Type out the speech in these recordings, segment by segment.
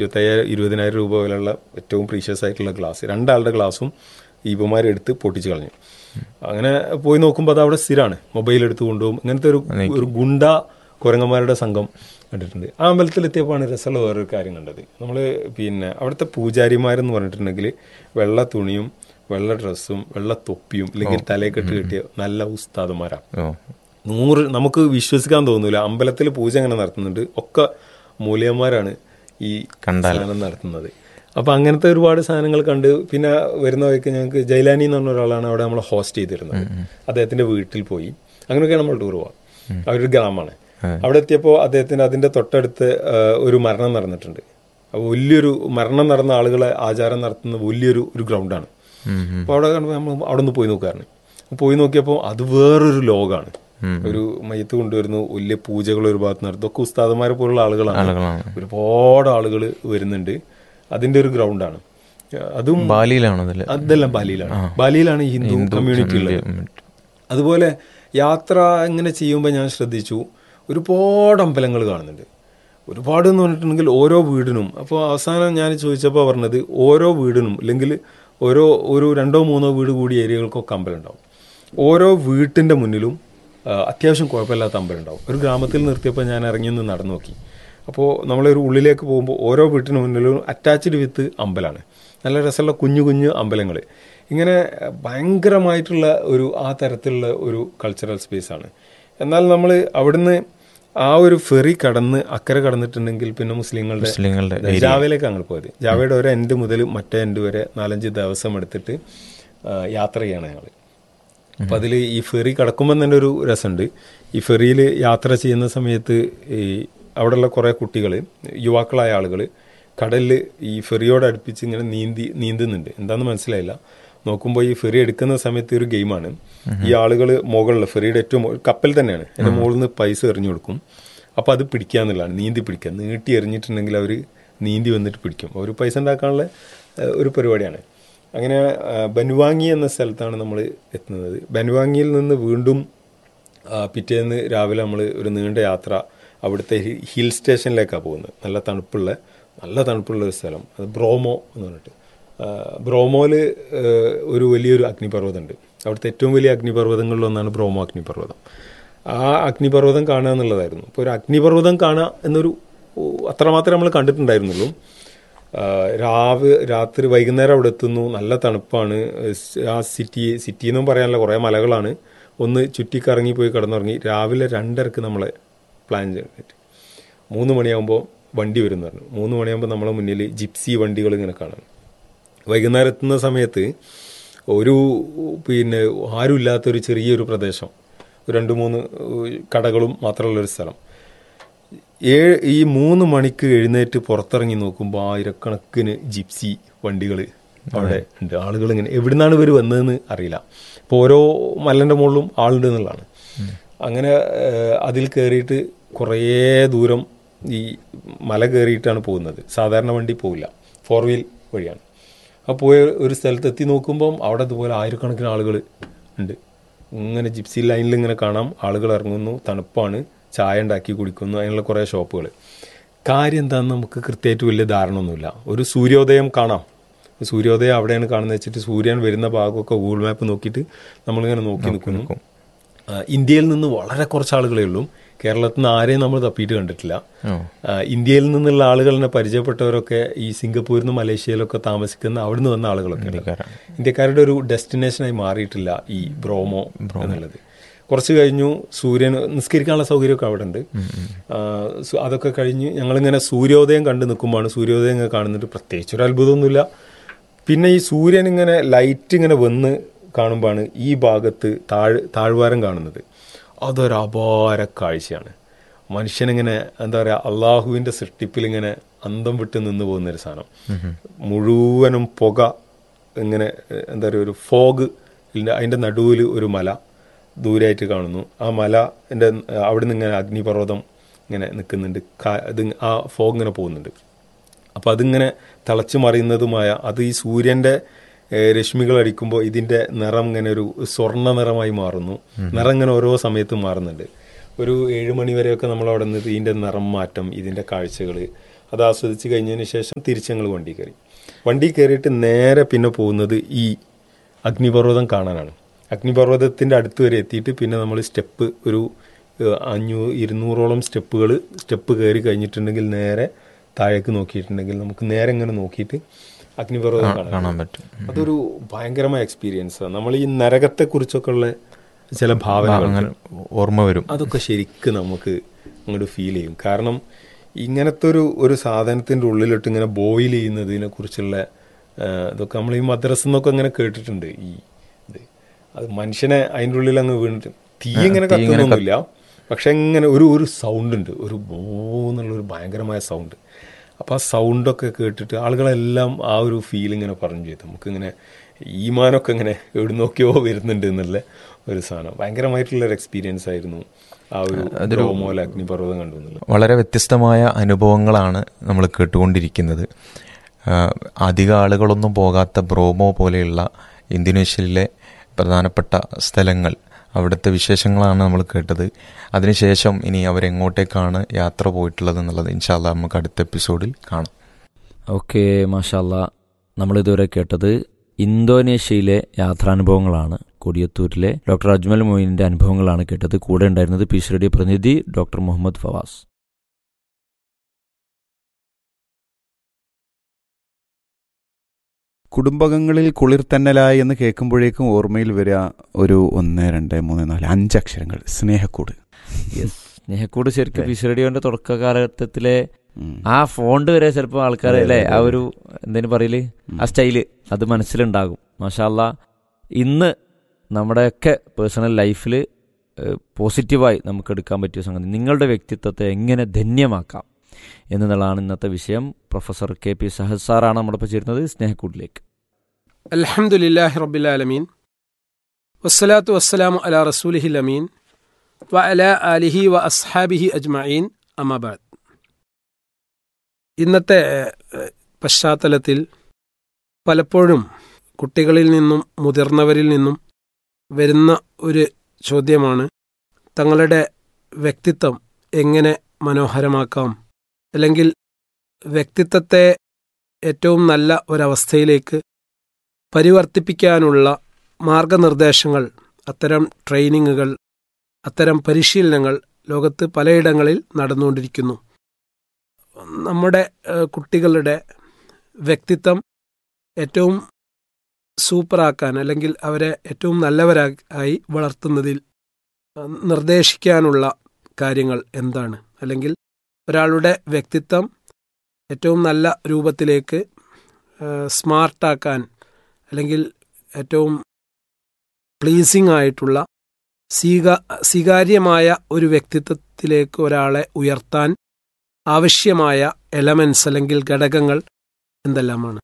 ഇരുപത്തയ്യായിരം ഇരുപതിനായിരം രൂപ വിലയുള്ള ഏറ്റവും പ്രീഷ്യസ് ആയിട്ടുള്ള ഗ്ലാസ് രണ്ടാളുടെ ഗ്ലാസും ഈപ്പന്മാരെടുത്ത് പൊട്ടിച്ച് കളഞ്ഞു അങ്ങനെ പോയി നോക്കുമ്പോൾ അത് അവിടെ സ്ഥിരമാണ് മൊബൈൽ എടുത്ത് കൊണ്ടുപോകും ഇങ്ങനത്തെ ഒരു ഒരു ഗുണ്ട കുരങ്ങന്മാരുടെ സംഘം കണ്ടിട്ടുണ്ട് ആ അമ്പലത്തിലെത്തിയപ്പോഴാണ് രസമുള്ള വേറൊരു കാര്യം കണ്ടത് നമ്മൾ പിന്നെ അവിടുത്തെ പൂജാരിമാരെന്ന് പറഞ്ഞിട്ടുണ്ടെങ്കിൽ വെള്ള തുണിയും വെള്ള ഡ്രസ്സും വെള്ള തൊപ്പിയും അല്ലെങ്കിൽ തലയെക്കെട്ട് കെട്ടിയ നല്ല ഉസ്താദുമാരാണ് ഓ നൂറ് നമുക്ക് വിശ്വസിക്കാൻ തോന്നൂല അമ്പലത്തിൽ പൂജ എങ്ങനെ നടത്തുന്നുണ്ട് ഒക്കെ മൂല്യന്മാരാണ് ഈ സാധനം നടത്തുന്നത് അപ്പൊ അങ്ങനത്തെ ഒരുപാട് സാധനങ്ങൾ കണ്ട് പിന്നെ വരുന്ന വഴിക്ക് ഞങ്ങൾക്ക് ജൈലാനി എന്ന് പറഞ്ഞ ഒരാളാണ് അവിടെ നമ്മൾ ഹോസ്റ്റ് ചെയ്തിരുന്നത് അദ്ദേഹത്തിന്റെ വീട്ടിൽ പോയി അങ്ങനെയൊക്കെയാണ് നമ്മൾ ടൂർ പോവാം അവരൊരു ഗ്രാമമാണ് അവിടെ എത്തിയപ്പോൾ അദ്ദേഹത്തിന് അതിന്റെ തൊട്ടടുത്ത് ആ, ഒരു മരണം നടന്നിട്ടുണ്ട് അപ്പോൾ വലിയൊരു മരണം നടന്ന ആളുകളെ ആചാരം നടത്തുന്ന വലിയൊരു ഒരു ഗ്രൗണ്ടാണ് അപ്പോൾ അവിടെ കാണുമ്പോൾ നമ്മൾ അവിടെ നിന്ന് പോയി നോക്കാറുണ്ട് പോയി നോക്കിയപ്പോൾ അത് വേറൊരു ലോകമാണ് ഒരു മയത്ത് കൊണ്ടുവരുന്നു വലിയ പൂജകൾ ഒരു ഭാഗത്ത് നടത്തും ഒക്കെ ഉസ്താദന്മാരെ പോലുള്ള ആളുകളാണ് ആളുകളാണ്. ഒരുപാട് ആളുകൾ വരുന്നുണ്ട് അതിന്റെ ഒരു ഗ്രൗണ്ടാണ് അതും ബാലിയിലാണോ അതില് അതെല്ലാം ബാലിയിലാണ് ബാലിയിലാണ് ഈ ഹിന്ദു കമ്മ്യൂണിറ്റി ഉള്ളത് അതുപോലെ യാത്ര ഇങ്ങനെ ചെയ്യുമ്പോൾ ഞാൻ ശ്രദ്ധിച്ചു ഒരുപാട് അമ്പലങ്ങൾ കാണുന്നുണ്ട് ഒരുപാട് എന്ന് പറഞ്ഞിട്ടുണ്ടെങ്കിൽ ഓരോ വീടിനും അപ്പോൾ അവസാനം ഞാൻ ചോദിച്ചപ്പോൾ പറഞ്ഞത് ഓരോ വീടിനും അല്ലെങ്കിൽ ഓരോ ഒരു രണ്ടോ മൂന്നോ വീട് കൂടി ഏരിയകൾക്കൊക്കെ അമ്പലം ഉണ്ടാവും ഓരോ വീട്ടിൻ്റെ മുന്നിലും ആ, അത്യാവശ്യം കുഴപ്പമില്ലാത്ത അമ്പലം ഉണ്ടാവും ഒരു ഗ്രാമത്തിൽ നിർത്തിയപ്പോൾ ഞാൻ ഇറങ്ങി നിന്ന് നടന്നു നോക്കി അപ്പോൾ നമ്മളൊരു ഉള്ളിലേക്ക് പോകുമ്പോൾ ഓരോ വീട്ടിന് മുന്നിലും അറ്റാച്ച്ഡ് വിത്ത് അമ്പലമാണ് നല്ല രസമുള്ള കുഞ്ഞു കുഞ്ഞു അമ്പലങ്ങൾ ഇങ്ങനെ ഭയങ്കരമായിട്ടുള്ള ഒരു ആ തരത്തിലുള്ള ഒരു കൾച്ചറൽ സ്പേസാണ് എന്നാൽ നമ്മൾ അവിടുന്ന് ആ ഒരു ഫെറി കടന്ന് അക്കരെ കടന്നിട്ടുണ്ടെങ്കിൽ പിന്നെ മുസ്ലിങ്ങളുടെ മുസ്ലിങ്ങളുടെ ജാവയിലേക്ക് ഞങ്ങൾ പോയത് ജാവയുടെ ഒരു എൻഡ് മുതൽ മറ്റേ എൻഡ് വരെ നാലഞ്ച് ദിവസം എടുത്തിട്ട് ആ, യാത്ര ചെയ്യണം ഞങ്ങൾ അപ്പം അതിൽ ഈ ഫെറി കടക്കുമ്പോൾ തന്നെ ഒരു രസമുണ്ട് ഈ ഫെറിയിൽ യാത്ര ചെയ്യുന്ന സമയത്ത് ഈ അവിടെയുള്ള കുറേ കുട്ടികൾ യുവാക്കളായ ആളുകൾ കടലിൽ ഈ ഫെറിയോട് അടുപ്പിച്ച് ഇങ്ങനെ നീന്തി നീന്തുന്നുണ്ട് എന്താണെന്ന് മനസ്സിലായില്ല നോക്കുമ്പോൾ ഈ ഫെറി എടുക്കുന്ന സമയത്ത് ഒരു ഗെയിമാണ് ഈ ആളുകൾ മുകളിൽ ഫെറിയുടെ ഏറ്റവും മുകളിൽ- കപ്പൽ തന്നെയാണ് അതിന്റെ മുകളിൽ നിന്ന് പൈസ എറിഞ്ഞു കൊടുക്കും അപ്പോൾ അത് പിടിക്കുക എന്നുള്ളതാണ് നീന്തി പിടിക്കുക നീട്ടി എറിഞ്ഞിട്ടുണ്ടെങ്കിൽ അവർ നീന്തി വന്നിട്ട് പിടിക്കും അവർ പൈസ ഉണ്ടാക്കാനുള്ള ഏഹ്, ഒരു പരിപാടിയാണ് അങ്ങനെ ആ, ബൻവാങ്ങി എന്ന സ്ഥലത്താണ് നമ്മൾ എത്തുന്നത് ബൻവാങ്ങിയിൽ നിന്ന് വീണ്ടും ആ, പിറ്റേന്ന് രാവിലെ നമ്മൾ ഒരു നീണ്ട യാത്ര അവിടുത്തെ ഹി- ഹിൽ സ്റ്റേഷനിലേക്കാണ് പോകുന്നത് നല്ല തണുപ്പുള്ള നല്ല തണുപ്പുള്ള ഒരു സ്ഥലം അത് ബ്രോമോ എന്ന് പറഞ്ഞിട്ട് ആ, ബ്രോമോയില് ഏഹ്, ഒരു വലിയൊരു അഗ്നിപർവ്വതമുണ്ട് അവിടുത്തെ ഏറ്റവും വലിയ അഗ്നിപർവ്വതങ്ങളിലൊന്നാണ് ബ്രോമോ അഗ്നിപർവ്വതം ആ അഗ്നിപർവ്വതം കാണുക എന്നുള്ളതായിരുന്നു അപ്പോൾ ഒരു അഗ്നിപർവ്വതം കാണുക എന്നൊരു ഓ, അത്രമാത്രമേ നമ്മൾ കണ്ടിട്ടുണ്ടായിരുന്നുള്ളൂ ആ, രാവ് രാത്രി വൈകുന്നേരം അവിടെ എത്തുന്നു നല്ല തണുപ്പാണ് സ് ആ സിറ്റി സിറ്റി എന്നും പറയാനുള്ള കുറേ മലകളാണ് ഒന്ന് ചുറ്റിക്കറങ്ങി പോയി കിടന്നുറങ്ങി രാവിലെ രണ്ടരക്ക് നമ്മളെ പ്ലാൻ ചെയ്തിട്ട് മൂന്ന് മണിയാകുമ്പോൾ വണ്ടി വരും എന്ന് പറഞ്ഞു മൂന്ന് മണിയാകുമ്പോൾ നമ്മളെ മുന്നിൽ ജിപ്സി വണ്ടികൾ ഇങ്ങനെ കാണാം വൈകുന്നേരം എത്തുന്ന സമയത്ത് ഒരു പിന്നെ ആരുമില്ലാത്തൊരു ചെറിയൊരു പ്രദേശം ഒരു രണ്ട് മൂന്ന് ഏഹ്, കടകളും മാത്രമുള്ളൊരു സ്ഥലം ഏഴ് ഈ മൂന്ന് മണിക്ക് എഴുന്നേറ്റ് പുറത്തിറങ്ങി നോക്കുമ്പോൾ ആയിരക്കണക്കിന് ജിപ്സി വണ്ടികൾ അവിടെ ഉണ്ട് ആളുകൾ ഇങ്ങനെ എവിടുന്നാണ് ഇവർ വന്നതെന്ന് അറിയില്ല ഇപ്പോൾ ഓരോ മലൻ്റെ മുകളിലും ആളുണ്ട് എന്നുള്ളതാണ് അങ്ങനെ ഏഹ്, അതിൽ കയറിയിട്ട് കുറേ ദൂരം ഈ മല കയറിയിട്ടാണ് പോകുന്നത് സാധാരണ വണ്ടി പോവില്ല ഫോർ വീൽ വഴിയാണ് ആ പോയ ഒരു സ്ഥലത്ത് എത്തി നോക്കുമ്പം അവിടെ ഇതുപോലെ ആയിരക്കണക്കിന് ആളുകൾ ഉണ്ട് ഇങ്ങനെ ജിപ്സി ലൈനിൽ ഇങ്ങനെ കാണാം ആളുകൾ ഇറങ്ങുന്നു തണുപ്പാണ് ചായ ഉണ്ടാക്കി കുടിക്കുന്നു അതിനുള്ള കുറേ ഷോപ്പുകൾ കാര്യം എന്താണെന്ന് നമുക്ക് കൃത്യമായിട്ട് വലിയ ധാരണ ഒന്നുമില്ല ഒരു സൂര്യോദയം കാണാം സൂര്യോദയം അവിടെയാണ് കാണുന്നത് വെച്ചിട്ട് സൂര്യൻ വരുന്ന ഭാഗമൊക്കെ ഗൂഗിൾ മാപ്പ് നോക്കിയിട്ട് നമ്മളിങ്ങനെ നോക്കി നിൽക്കുന്നു ആ, ഇന്ത്യയിൽ നിന്ന് വളരെ കുറച്ച് ആളുകളേ ഉള്ളൂ കേരളത്തിൽ നിന്ന് ആരെയും നമ്മൾ തപ്പിയിട്ട് കണ്ടിട്ടില്ല ആ, ഇന്ത്യയിൽ നിന്നുള്ള ആളുകളെ പരിചയപ്പെട്ടവരൊക്കെ ഈ സിംഗപ്പൂരിൽ നിന്ന് മലേഷ്യയിലൊക്കെ താമസിക്കുന്ന അവിടുന്ന് വന്ന ആളുകളൊക്കെ ഉണ്ട്. ഇന്ത്യക്കാരുടെ ഒരു ഡെസ്റ്റിനേഷനായി മാറിയിട്ടില്ല ഈ ബ്രോമോ എന്നുള്ളത് കുറച്ച് കഴിഞ്ഞു സൂര്യൻ നിസ്കരിക്കാനുള്ള സൗകര്യമൊക്കെ അവിടെ ഉണ്ട് ആ, സു- അതൊക്കെ കഴിഞ്ഞ് ഞങ്ങളിങ്ങനെ സൂര്യോദയം കണ്ടു നിൽക്കുമ്പോഴാണ് സൂര്യോദയം ഇങ്ങനെ കാണുന്നുണ്ട് പ്രത്യേകിച്ച് ഒരു അത്ഭുതമൊന്നുമില്ല പിന്നെ ഈ സൂര്യൻ ഇങ്ങനെ ലൈറ്റ് ഇങ്ങനെ വന്ന് കാണുമ്പോഴാണ് ഈ ഭാഗത്ത് താഴ് താഴ്വാരം കാണുന്നത് അതൊരു അപാര കാഴ്ചയാണ് മനുഷ്യനിങ്ങനെ എന്താ പറയുക അള്ളാഹുവിൻ്റെ സൃഷ്ടിപ്പിൽ ഇങ്ങനെ അന്തം വിട്ട് നിന്ന് പോകുന്ന ഒരു സാധനം മുഴുവനും പുക ഇങ്ങനെ ഏഹ്, എന്താ പറയുക ഒരു ഫോഗ് അതിൻ്റെ നടുവിൽ ഒരു മല ദൂരെയായിട്ട് കാണുന്നു ആ മല എൻ്റെ അവിടെ നിന്ന് ഇങ്ങനെ അഗ്നിപർവ്വതം ഇങ്ങനെ നിൽക്കുന്നുണ്ട് കാ- ഇത് ആ ഫോഗ് ഇങ്ങനെ പോകുന്നുണ്ട് അപ്പോൾ അതിങ്ങനെ തിളച്ചു മറിയുന്നതുമായ അത് ഈ സൂര്യന്റെ ഏഹ്, രശ്മികൾ അടിക്കുമ്പോൾ ഇതിന്റെ നിറം ഇങ്ങനെ ഒരു സ്വർണ്ണ നിറമായി മാറുന്നു നിറം ഇങ്ങനെ ഓരോ സമയത്തും മാറുന്നുണ്ട് ഒരു ഏഴ് മണി വരെയൊക്കെ നമ്മൾ അവിടെ നിന്ന് ഇതിന്റെ നിറം മാറ്റം ഇതിന്റെ കാഴ്ചകൾ അത് ആസ്വദിച്ച് കഴിഞ്ഞതിന് ശേഷം തിരിച്ച് ഞങ്ങൾ വണ്ടി കയറി വണ്ടി കയറിയിട്ട് നേരെ പിന്നെ പോകുന്നത് ഈ അഗ്നിപർവ്വതം കാണാനാണ് അഗ്നിപർവ്വതത്തിൻ്റെ അടുത്ത് വരെ എത്തിയിട്ട് പിന്നെ നമ്മൾ സ്റ്റെപ്പ് ഒരു ഏഹ്, അഞ്ഞൂ ഇരുന്നൂറോളം സ്റ്റെപ്പുകൾ സ്റ്റെപ്പ് കയറി കഴിഞ്ഞിട്ടുണ്ടെങ്കിൽ നേരെ താഴേക്ക് നോക്കിയിട്ടുണ്ടെങ്കിൽ നമുക്ക് നേരെ ഇങ്ങനെ നോക്കിയിട്ട് അഗ്നിപർവ്വതം കാണാം കാണാൻ പറ്റും അതൊരു ഭയങ്കരമായ എക്സ്പീരിയൻസ് ആണ് നമ്മൾ ഈ നരകത്തെ കുറിച്ചൊക്കെ ഉള്ള ചില ഭാവനകൾ അങ്ങനെ ഓർമ്മ വരും അതൊക്കെ ശരിക്കും നമുക്ക് അങ്ങോട്ട് ഫീൽ ചെയ്യും കാരണം ഇങ്ങനത്തെ ഒരു ഒരു സാധനത്തിന്റെ ഉള്ളിലിട്ട് ഇങ്ങനെ ബോയിൽ ചെയ്യുന്നതിനെ കുറിച്ചുള്ള ആ, ഇതൊക്കെ നമ്മൾ ഈ മദ്രസ എന്നൊക്കെ അങ്ങനെ കേട്ടിട്ടുണ്ട് ഈ ഇത് അത് മനുഷ്യനെ അതിൻ്റെ ഉള്ളിൽ അങ്ങ് വീണിട്ട് തീ ഇങ്ങനെ കത്തുന്നൊന്നുമില്ല പക്ഷെ ഇങ്ങനെ ഒരു ഒരു സൗണ്ട് ഉണ്ട് ഒരു ബോ എന്നുള്ള ഒരു ഭയങ്കരമായ സൗണ്ട് അപ്പോൾ ആ സൗണ്ടൊക്കെ കേട്ടിട്ട് ആളുകളെല്ലാം ആ ഒരു ഫീൽ ഇങ്ങനെ പറഞ്ഞു ചെയ്തു നമുക്കിങ്ങനെ ഈമാനൊക്കെ ഇങ്ങനെ എവിടെ നോക്കിയോ വരുന്നുണ്ട് എന്നുള്ള ഒരു സാധനം ഭയങ്കരമായിട്ടുള്ള ഒരു എക്സ്പീരിയൻസ് ആയിരുന്നു ആ ഒരു ബ്രോമോല അഗ്നിപർവ്വതം കണ്ടു എന്നുള്ളത് വളരെ വ്യത്യസ്തമായ അനുഭവങ്ങളാണ് നമ്മൾ കേട്ടുകൊണ്ടിരിക്കുന്നത് ആഹ് അധിക ആളുകളൊന്നും പോകാത്ത ബ്രോമോ പോലെയുള്ള ഇന്തോനേഷ്യയിലെ പ്രധാനപ്പെട്ട സ്ഥലങ്ങൾ അവിടുത്തെ വിശേഷങ്ങളാണ് നമ്മൾ കേട്ടത് അതിനുശേഷം ഇനി അവരെങ്ങോട്ടേക്കാണ് യാത്ര പോയിട്ടുള്ളത് എന്നുള്ളത് ഇൻഷാല്ല നമുക്ക് അടുത്ത എപ്പിസോഡിൽ കാണാം ഓക്കെ മാഷാല്ല നമ്മളിതുവരെ കേട്ടത് ഇന്തോനേഷ്യയിലെ യാത്രാനുഭവങ്ങളാണ് കൊടിയത്തൂരിലെ ഡോക്ടർ അജ്മൽ മൊയിനിന്റെ അനുഭവങ്ങളാണ് കേട്ടത് കൂടെ ഉണ്ടായിരുന്നത് പീസ് റേഡിയോ പ്രതിനിധി ഡോക്ടർ മുഹമ്മദ് ഫവാസ് കുടുംബകങ്ങളിൽ കുളിർത്തന്നലായി എന്ന് കേൾക്കുമ്പോഴേക്കും ഓർമ്മയിൽ വരിക ഒരു ഒന്ന് രണ്ട് മൂന്ന് നാല് അഞ്ചക്ഷരങ്ങൾ സ്നേഹക്കൂട് യെസ് സ്നേഹക്കൂട് ശരിക്കും പീസ് റേഡിയോന്റെ തുടക്ക കാലഘട്ടത്തിലെ ഉം. ആ ഫോണ്ട് വരെ ചിലപ്പോൾ ആൾക്കാർ അതെ, അല്ലേ അതെ, ആ അതെ. ഒരു എന്തേലും പറയല് ആ സ്റ്റൈല് അത് മനസ്സിലുണ്ടാകും മാഷാല്ല ഇന്ന് നമ്മുടെയൊക്കെ പേഴ്സണൽ ലൈഫിൽ പോസിറ്റീവായി നമുക്ക് എടുക്കാൻ പറ്റിയ സംഗതി നിങ്ങളുടെ വ്യക്തിത്വത്തെ എങ്ങനെ ധന്യമാക്കാം എന്നുള്ളതാണ് ഇന്നത്തെ വിഷയം പ്രൊഫസർ കെ പി സഹദ് സാറാണ് നമ്മളിപ്പോൾ ചേരുന്നത് സ്നേഹക്കൂടിലേക്ക് അൽഹംദുലില്ലാഹി റബ്ബിൽ ആലമീൻ വസ്സലാത്തു വസ്സലാമു അലാ റസൂലിഹിൽ അമീൻ വ അലാ ആലിഹി വ അസ്ഹാബിഹി അജ്മഈൻ അമബാദ് ഇന്നത്തെ ഏഹ്, പശ്ചാത്തലത്തിൽ പലപ്പോഴും കുട്ടികളിൽ നിന്നും മുതിർന്നവരിൽ നിന്നും വരുന്ന ഒരു ചോദ്യമാണ് തങ്ങളുടെ വ്യക്തിത്വം എങ്ങനെ മനോഹരമാക്കാം അല്ലെങ്കിൽ വ്യക്തിത്വത്തെ ഏറ്റവും നല്ല ഒരവസ്ഥയിലേക്ക് പരിവർത്തിപ്പിക്കാനുള്ള മാർഗനിർദ്ദേശങ്ങൾ അത്തരം ട്രെയിനിങ്ങുകൾ അത്തരം പരിശീലനങ്ങൾ ലോകത്ത് പലയിടങ്ങളിൽ നടന്നുകൊണ്ടിരിക്കുന്നു നമ്മുടെ ഏഹ്, കുട്ടികളുടെ വ്യക്തിത്വം ഏറ്റവും സൂപ്പറാക്കാൻ അല്ലെങ്കിൽ അവരെ ഏറ്റവും നല്ലവരായി വളർത്തുന്നതിൽ ഏഹ്, നിർദ്ദേശിക്കാനുള്ള കാര്യങ്ങൾ എന്താണ് അല്ലെങ്കിൽ ഒരാളുടെ വ്യക്തിത്വം ഏറ്റവും നല്ല രൂപത്തിലേക്ക് ഏഹ്, സ്മാർട്ടാക്കാൻ അല്ലെങ്കിൽ ഏറ്റവും പ്ലീസിംഗ് ആയിട്ടുള്ള സ്വീക സ്വീകാര്യമായ ഒരു വ്യക്തിത്വത്തിലേക്ക് ഒരാളെ ഉയർത്താൻ ആവശ്യമായ എലമെന്റ്സ് അല്ലെങ്കിൽ ഘടകങ്ങൾ എന്തെല്ലാമാണ്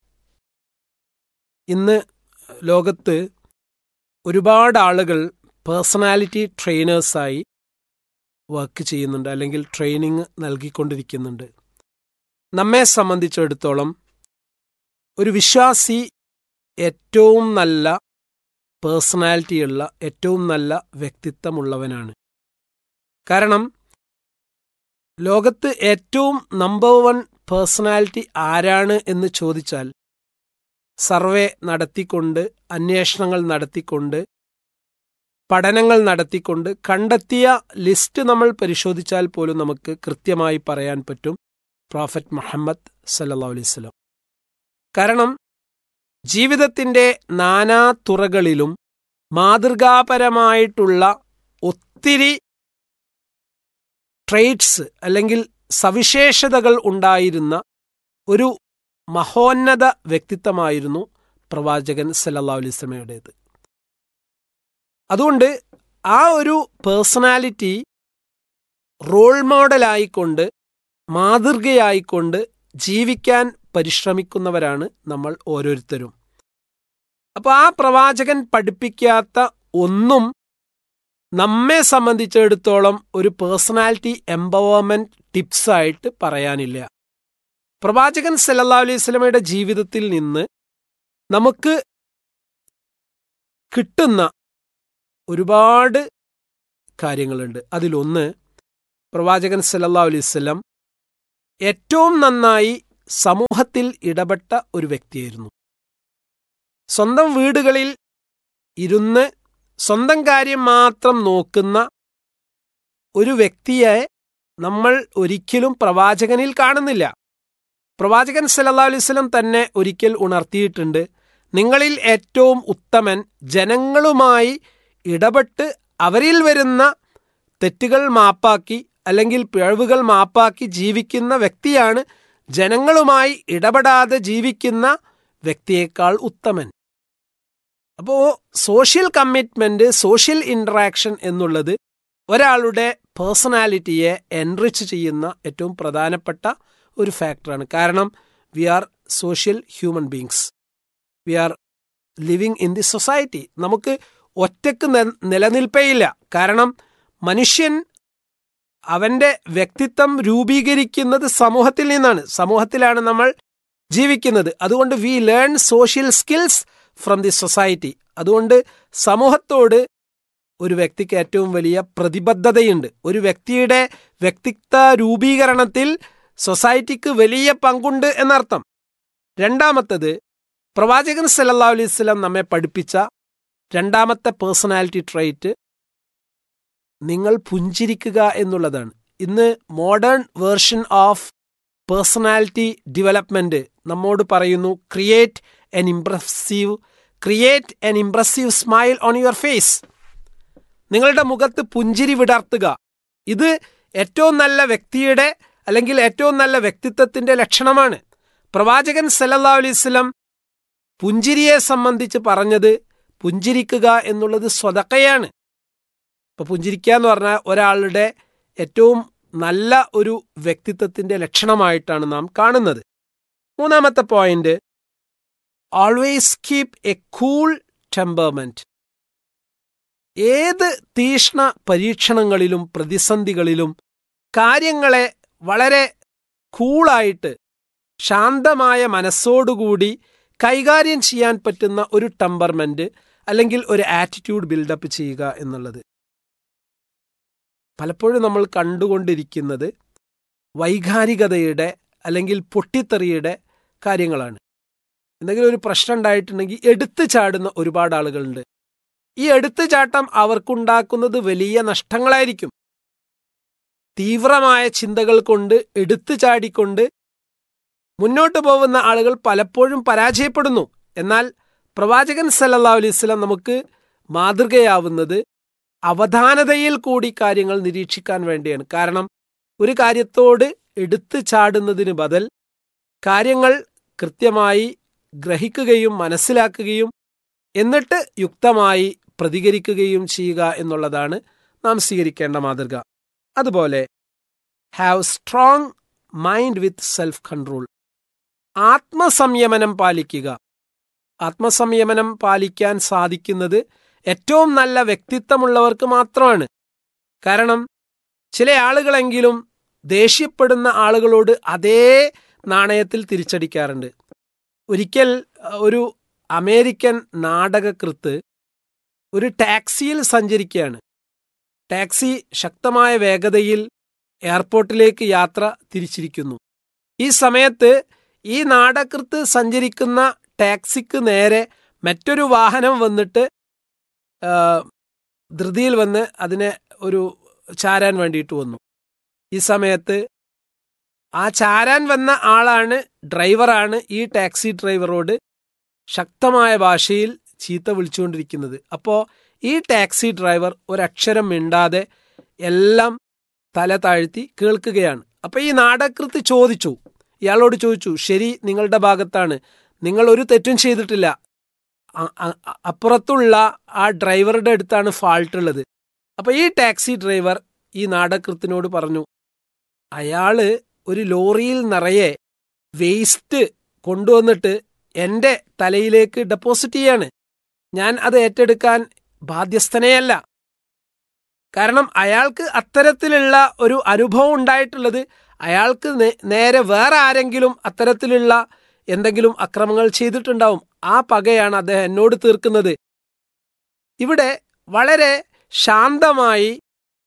ഇന്ന് ലോകത്ത് ഒരുപാട് ആളുകൾ പേഴ്സണാലിറ്റി ട്രെയിനേഴ്സായി വർക്ക് ചെയ്യുന്നുണ്ട് അല്ലെങ്കിൽ ട്രെയിനിങ് നൽകിക്കൊണ്ടിരിക്കുന്നുണ്ട് നമ്മെ സംബന്ധിച്ചിടത്തോളം ഒരു വിശ്വാസി ഏറ്റവും നല്ല പേഴ്സണാലിറ്റിയുള്ള ഏറ്റവും നല്ല വ്യക്തിത്വമുള്ളവനാണ് കാരണം ലോകത്ത് ഏറ്റവും നമ്പർ വൺ പേഴ്സണാലിറ്റി ആരാണ് എന്ന് ചോദിച്ചാൽ സർവേ നടത്തിക്കൊണ്ട് അന്വേഷണങ്ങൾ നടത്തിക്കൊണ്ട് പഠനങ്ങൾ നടത്തിക്കൊണ്ട് കണ്ടെത്തിയ ലിസ്റ്റ് നമ്മൾ പരിശോധിച്ചാൽ പോലും നമുക്ക് കൃത്യമായി പറയാൻ പറ്റും പ്രോഫറ്റ് മുഹമ്മദ് സല്ലല്ലാഹു അലൈഹി വസല്ലം കാരണം ജീവിതത്തിന്റെ നാനാ തുറകളിലും മാതൃകാപരമായിട്ടുള്ള ഒത്തിരി ട്രേറ്റ്സ് അല്ലെങ്കിൽ സവിശേഷതകൾ ഉണ്ടായിരുന്ന ഒരു മഹോന്നത വ്യക്തിത്വമായിരുന്നു പ്രവാചകൻ സല്ലല്ലാഹു അലൈഹി വസല്ലമയുടേത് അതുകൊണ്ട് ആ ഒരു പേഴ്സണാലിറ്റി റോൾ മോഡലായിക്കൊണ്ട് മാതൃകയായിക്കൊണ്ട് ജീവിക്കാൻ പരിശ്രമിക്കുന്നവരാണ് നമ്മൾ ഓരോരുത്തരും അപ്പോൾ ആ പ്രവാചകൻ പഠിപ്പിക്കാത്ത ഒന്നും നമ്മെ സംബന്ധിച്ചിടത്തോളം ഒരു പേഴ്സണാലിറ്റി എംപവർമെന്റ് ടിപ്സ് ആയിട്ട് പറയാനില്ല പ്രവാചകൻ സല്ലല്ലാഹു അലൈഹി സ്വലമയുടെ ജീവിതത്തിൽ നിന്ന് നമുക്ക് കിട്ടുന്ന ഒരുപാട് കാര്യങ്ങളുണ്ട് അതിലൊന്ന് പ്രവാചകൻ സല്ലല്ലാഹു അലൈഹി വസല്ലം ഏറ്റവും നന്നായി സമൂഹത്തിൽ ഇടപെട്ട ഒരു വ്യക്തിയായിരുന്നു സ്വന്തം വീടുകളിൽ ഇരുന്ന് സ്വന്തം കാര്യം മാത്രം നോക്കുന്ന ഒരു വ്യക്തിയെ നമ്മൾ ഒരിക്കലും പ്രവാചകനിൽ കാണുന്നില്ല പ്രവാചകൻ സല്ലല്ലാഹു അലൈഹി വസല്ലം തന്നെ ഒരിക്കൽ ഉണർത്തിയിട്ടുണ്ട് നിങ്ങളിൽ ഏറ്റവും ഉത്തമൻ ജനങ്ങളുമായി ഇടപെട്ട് അവരിൽ വരുന്ന തെറ്റുകൾ മാപ്പാക്കി അല്ലെങ്കിൽ പിഴവുകൾ മാപ്പാക്കി ജീവിക്കുന്ന വ്യക്തിയാണ് ജനങ്ങളുമായി ഇടപെടാതെ ജീവിക്കുന്ന വ്യക്തിയേക്കാൾ ഉത്തമൻ അപ്പോൾ സോഷ്യൽ കമ്മിറ്റ്മെന്റ് സോഷ്യൽ ഇൻട്രാക്ഷൻ എന്നുള്ളത് ഒരാളുടെ പേഴ്സണാലിറ്റിയെ എൻറിച്ച് ചെയ്യുന്ന ഏറ്റവും പ്രധാനപ്പെട്ട ഒരു ഫാക്ടറാണ് കാരണം we are social human beings we are living in the society നമുക്ക് ഒറ്റക്ക് നെ- നിലനിൽപ്പേയില്ല കാരണം മനുഷ്യൻ അവന്റെ വ്യക്തിത്വം രൂപീകരിക്കുന്നത് സമൂഹത്തിൽ നിന്നാണ് സമൂഹത്തിലാണ് നമ്മൾ ജീവിക്കുന്നത് അതുകൊണ്ട് we learn social skills from the society അതുകൊണ്ട് സമൂഹത്തോട് ഒരു വ്യക്തിക്ക് ഏറ്റവും വലിയ പ്രതിബദ്ധതയുണ്ട് ഒരു വ്യക്തിയുടെ വ്യക്തിത്വ രൂപീകരണത്തിൽ സൊസൈറ്റിക്ക് വലിയ പങ്കുണ്ട് എന്നർത്ഥം രണ്ടാമത്തത് പ്രവാചകൻ സല്ലല്ലാഹു അലൈഹി വസല്ലം നമ്മെ പഠിപ്പിച്ച രണ്ടാമത്തെ പേഴ്സണാലിറ്റി ട്രൈറ്റ് നിങ്ങൾ പുഞ്ചിരിക്കുക എന്നുള്ളതാണ് ഇന്ന് modern version of personality development നമ്മോട് പറയുന്നു create an impressive create an impressive smile on your face നിങ്ങളുടെ മുഖത്ത് പുഞ്ചിരി വിടർത്തുക ഇത് ഏറ്റവും നല്ല വ്യക്തിയുടെ അല്ലെങ്കിൽ ഏറ്റവും നല്ല വ്യക്തിത്വത്തിന്റെ ലക്ഷണമാണ് പ്രവാചകൻ സല്ലല്ലാഹു അലൈഹി വസല്ലം പുഞ്ചിരിയെ സംബന്ധിച്ച് പറഞ്ഞത് പുഞ്ചിരിക്കുക എന്നുള്ളത് സ്വതക്കയാണ് ഇപ്പൊ പുഞ്ചിരിക്കുക എന്ന് പറഞ്ഞാൽ ഒരാളുടെ ഏറ്റവും നല്ല ഒരു വ്യക്തിത്വത്തിന്റെ ലക്ഷണമായിട്ടാണ് നാം കാണുന്നത് മൂന്നാമത്തെ point always keep a cool temperament ഏത് തീഷ്ണ പരീക്ഷണങ്ങളിലും പ്രതിസന്ധികളിലും കാര്യങ്ങളെ വളരെ കൂളായിട്ട് ശാന്തമായ മനസ്സോടുകൂടി കൈകാര്യം ചെയ്യാൻ പറ്റുന്ന ഒരു ടെമ്പർമെന്റ് അല്ലെങ്കിൽ ഒരു ആറ്റിറ്റ്യൂഡ് ബിൽഡപ്പ് ചെയ്യുക എന്നുള്ളത് പലപ്പോഴും നമ്മൾ കണ്ടുകൊണ്ടിരിക്കുന്നത് വൈകാരികതയുടെ അല്ലെങ്കിൽ പൊട്ടിത്തെറിയുടെ കാര്യങ്ങളാണ് എന്തെങ്കിലും ഒരു പ്രശ്നം ഉണ്ടായിട്ടുണ്ടെങ്കിൽ എടുത്തു ചാടുന്ന ഒരുപാട് ആളുകളുണ്ട് ഈ എടുത്തുചാട്ടം അവർക്കുണ്ടാക്കുന്നത് വലിയ നഷ്ടങ്ങളായിരിക്കും തീവ്രമായ ചിന്തകൾ കൊണ്ട് എടുത്തു ചാടിക്കൊണ്ട് മുന്നോട്ട് പോകുന്ന ആളുകൾ പലപ്പോഴും പരാജയപ്പെടുന്നു എന്നാൽ പ്രവാചകൻ സല്ലല്ലാഹു അലൈഹി വസല്ലം നമുക്ക് മാതൃകയാവുന്നത് അവധാനതയിൽ കൂടി കാര്യങ്ങൾ നിരീക്ഷിക്കാൻ വേണ്ടിയാണ് കാരണം ഒരു കാര്യത്തോട് എടുത്തു ചാടുന്നതിന് ബദൽ കാര്യങ്ങൾ കൃത്യമായി ഗ്രഹിക്കുകയും മനസ്സിലാക്കുകയും എന്നിട്ട് യുക്തമായി പ്രതികരിക്കുകയും ചെയ്യുക എന്നുള്ളതാണ് നാം സ്വീകരിക്കേണ്ട മാതൃക അതുപോലെ have strong mind with self control ആത്മസംയമനം പാലിക്കുക ആത്മസംയമനം പാലിക്കാൻ സാധിക്കുന്നത് ഏറ്റവും നല്ല വ്യക്തിത്വമുള്ളവർക്ക് മാത്രമാണ് കാരണം ചില ആളുകളെങ്കിലും ദേഷ്യപ്പെടുന്ന ആളുകളോട് അതേ നാണയത്തിൽ തിരിച്ചടിക്കാറുണ്ട് ഒരിക്കൽ അഹ്, ഒരു അമേരിക്കൻ നാടകകൃത്ത് ഒരു ടാക്സിയിൽ സഞ്ചരിക്കുകയാണ് ടാക്സി ശക്തമായ വേഗതയിൽ എയർപോർട്ടിലേക്ക് യാത്ര തിരിച്ചിരിക്കുന്നു ഈ സമയത്ത് ഈ നാടകൃത്ത് സഞ്ചരിക്കുന്ന ടാക്സിക്ക് നേരെ മറ്റൊരു വാഹനം വന്നിട്ട് ആ, ധൃതിയിൽ വന്ന് അതിനെ ഒരു ചാരാൻ വേണ്ടിയിട്ട് വന്നു ഈ സമയത്ത് ആ ചാരാൻ വന്ന ആളാണ് ഡ്രൈവറാണ് ഈ ടാക്സി ഡ്രൈവറോട് ശക്തമായ ഭാഷയിൽ ചീത്ത വിളിച്ചുകൊണ്ടിരിക്കുന്നത് അപ്പോൾ ഈ ടാക്സി ഡ്രൈവർ ഒരക്ഷരം മിണ്ടാതെ എല്ലാം തല താഴ്ത്തി കേൾക്കുകയാണ് അപ്പോൾ ഈ നാടകൃത്ത് ചോദിച്ചു ഇയാളോട് ചോദിച്ചു ശരി നിങ്ങളുടെ ഭാഗത്താണ് നിങ്ങൾ ഒരു തെറ്റും ചെയ്തിട്ടില്ല അ- അ- അ- അപ്പുറത്തുള്ള ആ ഡ്രൈവറുടെ അടുത്താണ് ഫാൾട്ട് ഉള്ളത് അപ്പൊ ഈ ടാക്സി ഡ്രൈവർ ഈ നാടകൃത്തിനോട് പറഞ്ഞു അയാള് ഒരു ലോറിയിൽ നിറയെ വേസ്റ്റ് കൊണ്ടുവന്നിട്ട് എന്റെ തലയിലേക്ക് ഡെപ്പോസിറ്റ് ചെയ്യാണ് ഞാൻ അത് ഏറ്റെടുക്കാൻ ബാധ്യസ്ഥനെയല്ല കാരണം അയാൾക്ക് അത്തരത്തിലുള്ള ഒരു അനുഭവം ഉണ്ടായിട്ടുള്ളത് അയാൾക്ക് നേ- നേരെ വേറെ ആരെങ്കിലും അത്തരത്തിലുള്ള എന്തെങ്കിലും അക്രമങ്ങൾ ചെയ്തിട്ടുണ്ടാവും ആ പകയാണ് അദ്ദേഹം എന്നോട് തീർക്കുന്നത് ഇവിടെ വളരെ ശാന്തമായി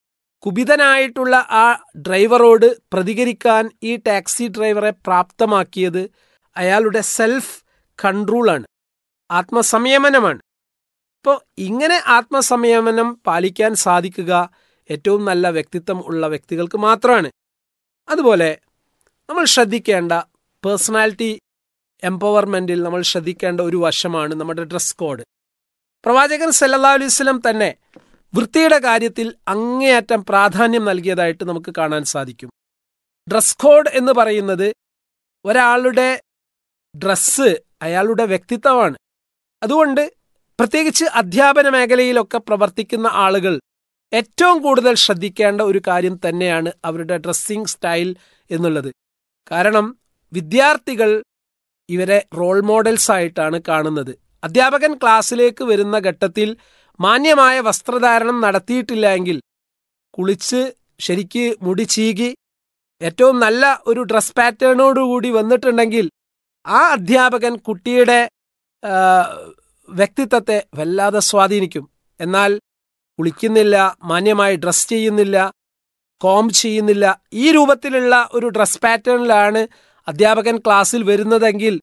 കുപിതനായിട്ടുള്ള ആ ഡ്രൈവറോട് പ്രതികരിക്കാൻ ഈ ടാക്സി ഡ്രൈവറെ പ്രാപ്തമാക്കിയത് അയാളുടെ സെൽഫ് കൺട്രോളാണ് ആത്മസംയമനമാണ് അപ്പോൾ ഇങ്ങനെ ആത്മസംയമനം പാലിക്കാൻ സാധിക്കുക ഏറ്റവും നല്ല വ്യക്തിത്വം ഉള്ള വ്യക്തികൾക്ക് മാത്രമാണ് അതുപോലെ നമ്മൾ ശ്രദ്ധിക്കേണ്ട പേഴ്സണാലിറ്റി എംപവർമെൻറ്റിൽ നമ്മൾ ശ്രദ്ധിക്കേണ്ട ഒരു വശമാണ് നമ്മുടെ ഡ്രസ് കോഡ് പ്രവാചകൻ സല്ലല്ലാഹു അലൈഹി വസല്ലം തന്നെ വൃത്തിയുടെ കാര്യത്തിൽ അങ്ങേയറ്റം പ്രാധാന്യം നൽകിയതായിട്ട് നമുക്ക് കാണാൻ സാധിക്കും ഡ്രസ് കോഡ് എന്ന് പറയുന്നത് ഒരാളുടെ ഡ്രസ്സ് അയാളുടെ വ്യക്തിത്വമാണ് അതുകൊണ്ട് പ്രത്യേകിച്ച് അധ്യാപന മേഖലയിലൊക്കെ പ്രവർത്തിക്കുന്ന ആളുകൾ ഏറ്റവും കൂടുതൽ ശ്രദ്ധിക്കേണ്ട ഒരു കാര്യം തന്നെയാണ് അവരുടെ ഡ്രസ്സിംഗ് സ്റ്റൈൽ എന്നുള്ളത് കാരണം വിദ്യാർത്ഥികൾ ഇവരെ റോൾ മോഡൽസ് ആയിട്ടാണ് കാണുന്നത് അധ്യാപകൻ ക്ലാസ്സിലേക്ക് വരുന്ന ഘട്ടത്തിൽ മാന്യമായ വസ്ത്രധാരണം നടത്തിയിട്ടില്ല എങ്കിൽ കുളിച്ച് ശരിക്ക് മുടി ചീകി ഏറ്റവും നല്ല ഒരു ഡ്രസ് പാറ്റേണോടുകൂടി വന്നിട്ടുണ്ടെങ്കിൽ ആ അധ്യാപകൻ കുട്ടിയുടെ ആ, വ്യക്തിത്വത്തെ വല്ലാതെ സ്വാധീനിക്കും എന്നാൽ കുളിക്കുന്നില്ല മാന്യമായി ഡ്രസ് ചെയ്യുന്നില്ല കോം ചെയ്യുന്നില്ല ഈ രൂപത്തിലുള്ള ഒരു ഡ്രസ് പാറ്റേണിലാണ് അധ്യാപകൻ ക്ലാസ്സിൽ വരുന്നതെങ്കിൽ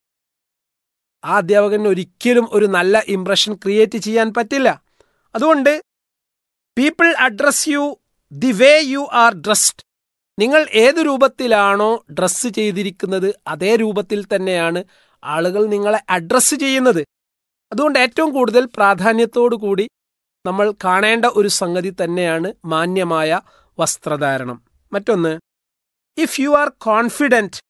ആ അധ്യാപകന് ഒരിക്കലും ഒരു നല്ല ഇംപ്രഷൻ ക്രിയേറ്റ് ചെയ്യാൻ പറ്റില്ല അതുകൊണ്ട് people address you the way you are dressed നിങ്ങൾ ഏത് രൂപത്തിലാണോ ഡ്രസ്സ് ചെയ്തിരിക്കുന്നത് അതേ രൂപത്തിൽ തന്നെയാണ് ആളുകൾ നിങ്ങളെ അഡ്രസ്സ് ചെയ്യുന്നത് അതുകൊണ്ട് ഏറ്റവും കൂടുതൽ പ്രാധാന്യത്തോടു കൂടി നമ്മൾ കാണേണ്ട ഒരു സംഗതി തന്നെയാണ് മാന്യമായ വസ്ത്രധാരണം മറ്റൊന്ന് if you are confident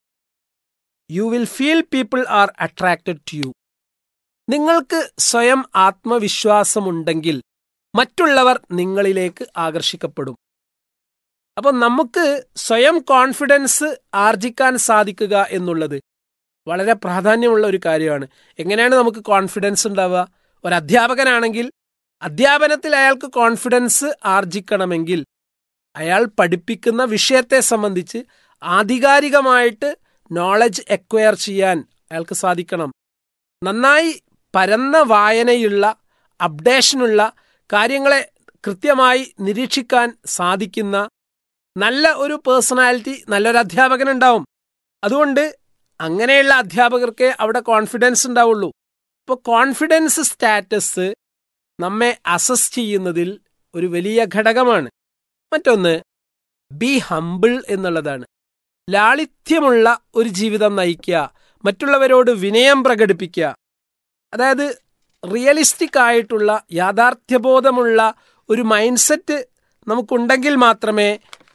you will feel people are attracted to you നിങ്ങൾക്ക് സ്വയം ആത്മവിശ്വാസമുണ്ടെങ്കിൽ മറ്റുള്ളവർ നിങ്ങളിലേക്ക് ആകർഷിക്കപ്പെടും അപ്പോൾ നമുക്ക് സ്വയം കോൺഫിഡൻസ് ആർജിക്കാൻ സാധിക്കുക എന്നുള്ളത് വളരെ പ്രാധാന്യമുള്ള ഒരു കാര്യമാണ് എങ്ങനെയാണ് നമുക്ക് കോൺഫിഡൻസ് ഉണ്ടാവുക ഒരു അധ്യാപകനാണെങ്കിൽ അധ്യാപനത്തിൽ അയാൾക്ക് കോൺഫിഡൻസ് ആർജിക്കണമെങ്കിൽ അയാൾ പഠിപ്പിക്കുന്ന വിഷയത്തെ സംബന്ധിച്ച് ആധികാരികമായിട്ട് നോളജ് എക്വയർ ചെയ്യാൻ അയാൾക്ക് സാധിക്കണം നന്നായി പരന്ന വായനയുള്ള അപ്ഡേഷനുള്ള കാര്യങ്ങളെ കൃത്യമായി നിരീക്ഷിക്കാൻ സാധിക്കുന്ന നല്ല ഒരു പേഴ്സണാലിറ്റി നല്ലൊരു അധ്യാപകനുണ്ടാവും അതുകൊണ്ട് അങ്ങനെയുള്ള അധ്യാപകർക്ക് അവിടെ കോൺഫിഡൻസ് ഉണ്ടാവുള്ളൂ ഇപ്പോൾ കോൺഫിഡൻസ് സ്റ്റാറ്റസ് നമ്മെ അസസ് ചെയ്യുന്നതിൽ ഒരു വലിയ ഘടകമാണ് മറ്റൊന്ന് ബി ഹംബിൾ എന്നുള്ളതാണ് ലാളിത്യമുള്ള ഒരു ജീവിതം നയിക്കുക മറ്റുള്ളവരോട് വിനയം പ്രകടിപ്പിക്കുക അതായത് റിയലിസ്റ്റിക് ആയിട്ടുള്ള യാഥാർത്ഥ്യബോധമുള്ള ഒരു മൈൻഡ് സെറ്റ് നമുക്കുണ്ടെങ്കിൽ മാത്രമേ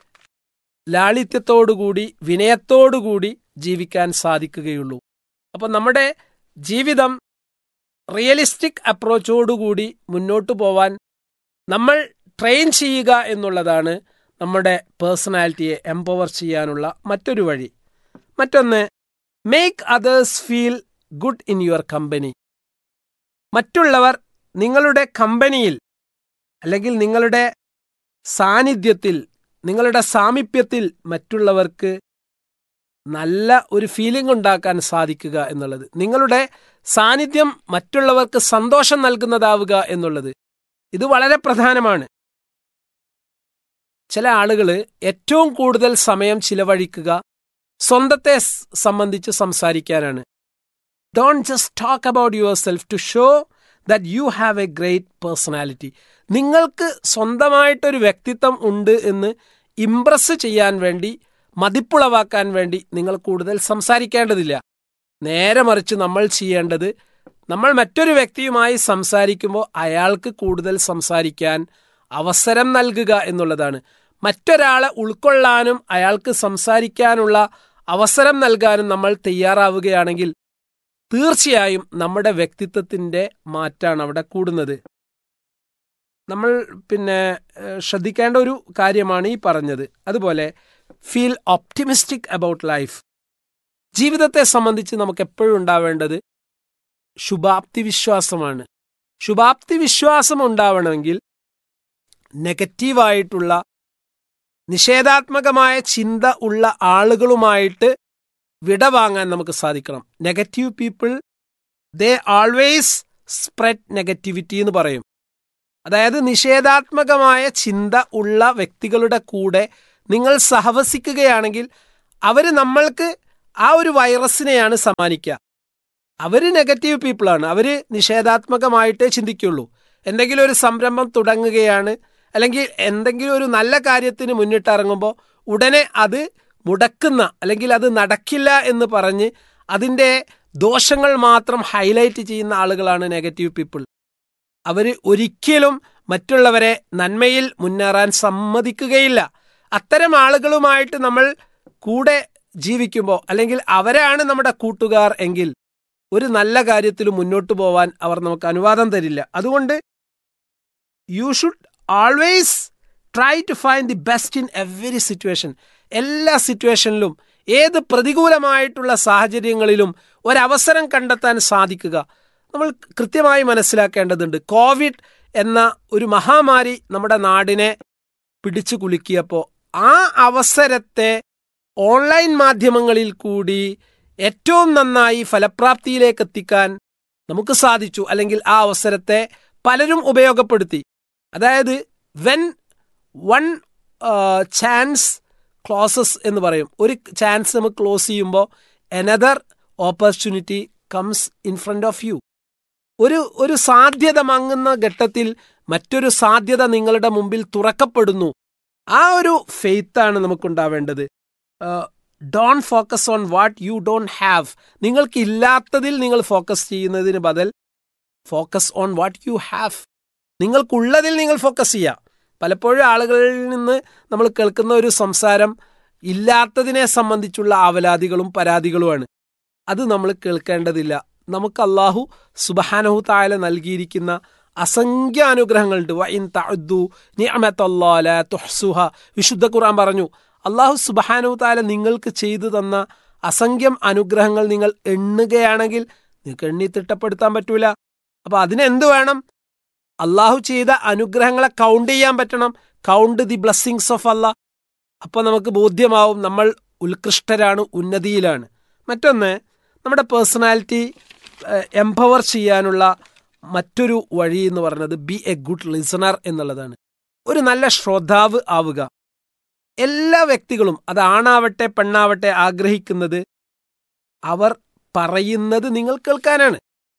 ലാളിത്യത്തോടുകൂടി വിനയത്തോടുകൂടി ജീവിക്കാൻ സാധിക്കുകയുള്ളൂ അപ്പം നമ്മുടെ ജീവിതം റിയലിസ്റ്റിക് അപ്രോച്ചോടുകൂടി മുന്നോട്ട് പോവാൻ നമ്മൾ ട്രെയിൻ ചെയ്യുക എന്നുള്ളതാണ് നമ്മുടെ പേഴ്സണാലിറ്റിയെ എംപവർ ചെയ്യാനുള്ള മറ്റൊരു വഴി മറ്റൊന്ന് make others feel good in your company മറ്റുള്ളവർ നിങ്ങളുടെ കമ്പനിയിൽ അല്ലെങ്കിൽ നിങ്ങളുടെ സാന്നിധ്യത്തിൽ നിങ്ങളുടെ സാമീപ്യത്തിൽ മറ്റുള്ളവർക്ക് നല്ല ഒരു ഫീലിംഗ് ഉണ്ടാക്കാൻ സാധിക്കുക എന്നുള്ളത് നിങ്ങളുടെ സാന്നിധ്യം മറ്റുള്ളവർക്ക് സന്തോഷം നൽകുന്നതാവുക എന്നുള്ളത് ഇത് വളരെ പ്രധാനമാണ് ചില ആളുകൾ ഏറ്റവും കൂടുതൽ സമയം ചിലവഴിക്കുക സ്വന്തത്തെ സ് സംബന്ധിച്ച് സംസാരിക്കാനാണ് don't just talk about yourself to show that you have a great personality നിങ്ങൾക്ക് സ്വന്തമായിട്ടൊരു വ്യക്തിത്വം ഉണ്ട് എന്ന് ഇംപ്രസ് ചെയ്യാൻ വേണ്ടി മതിപ്പുളവാക്കാൻ വേണ്ടി നിങ്ങൾ കൂടുതൽ സംസാരിക്കേണ്ടതില്ല നേരെ മറിച്ച് നമ്മൾ ചെയ്യേണ്ടത് നമ്മൾ മറ്റൊരു വ്യക്തിയുമായി സംസാരിക്കുമ്പോൾ അയാൾക്ക് കൂടുതൽ സംസാരിക്കാൻ അവസരം നൽകുക എന്നുള്ളതാണ് മറ്റൊരാളെ ഉൾക്കൊള്ളാനും അയാൾക്ക് സംസാരിക്കാനുള്ള അവസരം നൽകാനും നമ്മൾ തയ്യാറാവുകയാണെങ്കിൽ തീർച്ചയായും നമ്മുടെ വ്യക്തിത്വത്തിൻ്റെ മാറ്റാണ് അവിടെ കൂടുന്നത് നമ്മൾ പിന്നെ ഏഹ്, ശ്രദ്ധിക്കേണ്ട ഒരു കാര്യമാണ് ഈ പറഞ്ഞത് അതുപോലെ ഫീൽ ഓപ്റ്റിമിസ്റ്റിക് അബൌട്ട് ലൈഫ് ജീവിതത്തെ സംബന്ധിച്ച് നമുക്ക് എപ്പോഴും ഉണ്ടാവേണ്ടത് ശുഭാപ്തി വിശ്വാസമാണ് ശുഭാപ്തി വിശ്വാസം ഉണ്ടാവണമെങ്കിൽ നെഗറ്റീവായിട്ടുള്ള നിഷേധാത്മകമായ ചിന്ത ഉള്ള ആളുകളുമായിട്ട് വിട വാങ്ങാൻ നമുക്ക് സാധിക്കണം negative people they always spread negativity എന്ന് പറയും അതായത് നിഷേധാത്മകമായ ചിന്ത ഉള്ള വ്യക്തികളുടെ കൂടെ നിങ്ങൾ സഹവസിക്കുകയാണെങ്കിൽ അവർ നമ്മൾക്ക് ആ ഒരു വൈറസിനെയാണ് സമ്മാനിക്കുക അവർ നെഗറ്റീവ് പീപ്പിളാണ് അവർ നിഷേധാത്മകമായിട്ടേ ചിന്തിക്കുള്ളൂ എന്തെങ്കിലും ഒരു സംരംഭം തുടങ്ങുകയാണ് അല്ലെങ്കിൽ എന്തെങ്കിലും ഒരു നല്ല കാര്യത്തിന് മുന്നിട്ടിറങ്ങുമ്പോൾ ഉടനെ അത് മുടക്കുന്ന അല്ലെങ്കിൽ അത് നടക്കില്ല എന്ന് പറഞ്ഞ് അതിൻ്റെ ദോഷങ്ങൾ മാത്രം ഹൈലൈറ്റ് ചെയ്യുന്ന ആളുകളാണ് നെഗറ്റീവ് പീപ്പിൾ അവർ ഒരിക്കലും മറ്റുള്ളവരെ നന്മയിൽ മുന്നേറാൻ സമ്മതിക്കുകയില്ല അത്തരം ആളുകളുമായിട്ട് നമ്മൾ കൂടെ ജീവിക്കുമ്പോൾ അല്ലെങ്കിൽ അവരാണ് നമ്മുടെ കൂട്ടുകാർ എങ്കിൽ ഒരു നല്ല കാര്യത്തിൽ മുന്നോട്ട് പോവാൻ അവർ നമുക്ക് അനുവാദം തരില്ല അതുകൊണ്ട് you should always try to find the best in every situation എല്ലാ സിറ്റുവേഷനിലും ഏത് പ്രതികൂലമായിട്ടുള്ള സാഹചര്യങ്ങളിലും ഒരവസരം കണ്ടെത്താൻ സാധിക്കുക നമ്മൾ കൃത്യമായി മനസ്സിലാക്കേണ്ടതുണ്ട് കോവിഡ് എന്ന ഒരു മഹാമാരി നമ്മുടെ നാടിനെ പിടിച്ചു കുലുക്കിയപ്പോൾ ആ അവസരത്തെ ഓൺലൈൻ മാധ്യമങ്ങളിൽ കൂടി ഏറ്റവും നന്നായി ഫലപ്രാപ്തിയിലേക്ക് എത്തിക്കാൻ നമുക്ക് സാധിച്ചു അല്ലെങ്കിൽ ആ അവസരത്തെ പലരും ഉപയോഗപ്പെടുത്തി അതായത് വെൻ വൺ ചാൻസ് ക്ലോസസ് എന്ന് പറയും ഒരു ചാൻസ് നമുക്ക് ക്ലോസ് ചെയ്യുമ്പോൾ another opportunity comes in front of you ഒരു ഒരു സാധ്യത മങ്ങുന്ന ഘട്ടത്തിൽ മറ്റൊരു സാധ്യത നിങ്ങളുടെ മുമ്പിൽ തുറക്കപ്പെടുന്നു ആ ഒരു ഫെയ്ത്താണ് നമുക്കുണ്ടാവേണ്ടത് don't focus on what you don't have നിങ്ങൾക്ക് ഇല്ലാത്തതിൽ നിങ്ങൾ ഫോക്കസ് ചെയ്യുന്നതിന് ബദൽ focus on what you have നിങ്ങൾക്കുള്ളതിൽ നിങ്ങൾ ഫോക്കസ് ചെയ്യുക പലപ്പോഴും ആളുകളിൽ നിന്ന് നമ്മൾ കേൾക്കുന്ന ഒരു സംസാരം ഇല്ലാത്തതിനെ സംബന്ധിച്ചുള്ള ആവലാതികളും പരാതികളുമാണ് അത് നമ്മൾ കേൾക്കേണ്ടതില്ല നമുക്ക് അള്ളാഹു സുബഹാനഹു താല നൽകിയിരിക്കുന്ന അസംഖ്യ അനുഗ്രഹങ്ങളുണ്ട് വൈൻ തഅദ്ദു നിഅമത്തല്ലാല തുഹ്സുഹ വിശുദ്ധ ഖുർആൻ പറഞ്ഞു അള്ളാഹു സുബഹാനഹു താല നിങ്ങൾക്ക് ചെയ്തു തന്ന അസംഖ്യം അനുഗ്രഹങ്ങൾ നിങ്ങൾ എണ്ണുകയാണെങ്കിൽ നിങ്ങൾക്ക് എണ്ണി തിട്ടപ്പെടുത്താൻ പറ്റൂല അപ്പൊ അതിനെന്ത് വേണം അള്ളാഹു ചെയ്ത അനുഗ്രഹങ്ങളെ കൗണ്ട് ചെയ്യാൻ പറ്റണം count the blessings of Allah അപ്പൊ നമുക്ക് ബോധ്യമാവും നമ്മൾ ഉത്കൃഷ്ടരാണ് ഉന്നതിയിലാണ് മറ്റൊന്ന് നമ്മുടെ പേഴ്സണാലിറ്റി എംപവർ ചെയ്യാനുള്ള മറ്റൊരു വഴി എന്ന് പറയുന്നത് ബി എ ഗുഡ് ലിസണർ എന്നുള്ളതാണ് ഒരു നല്ല ശ്രോതാവ് ആവുക എല്ലാ വ്യക്തികളും അത് ആണാവട്ടെ പെണ്ണാവട്ടെ ആഗ്രഹിക്കുന്നത് അവർ പറയുന്നത് നിങ്ങൾ കേൾക്കാനാണ്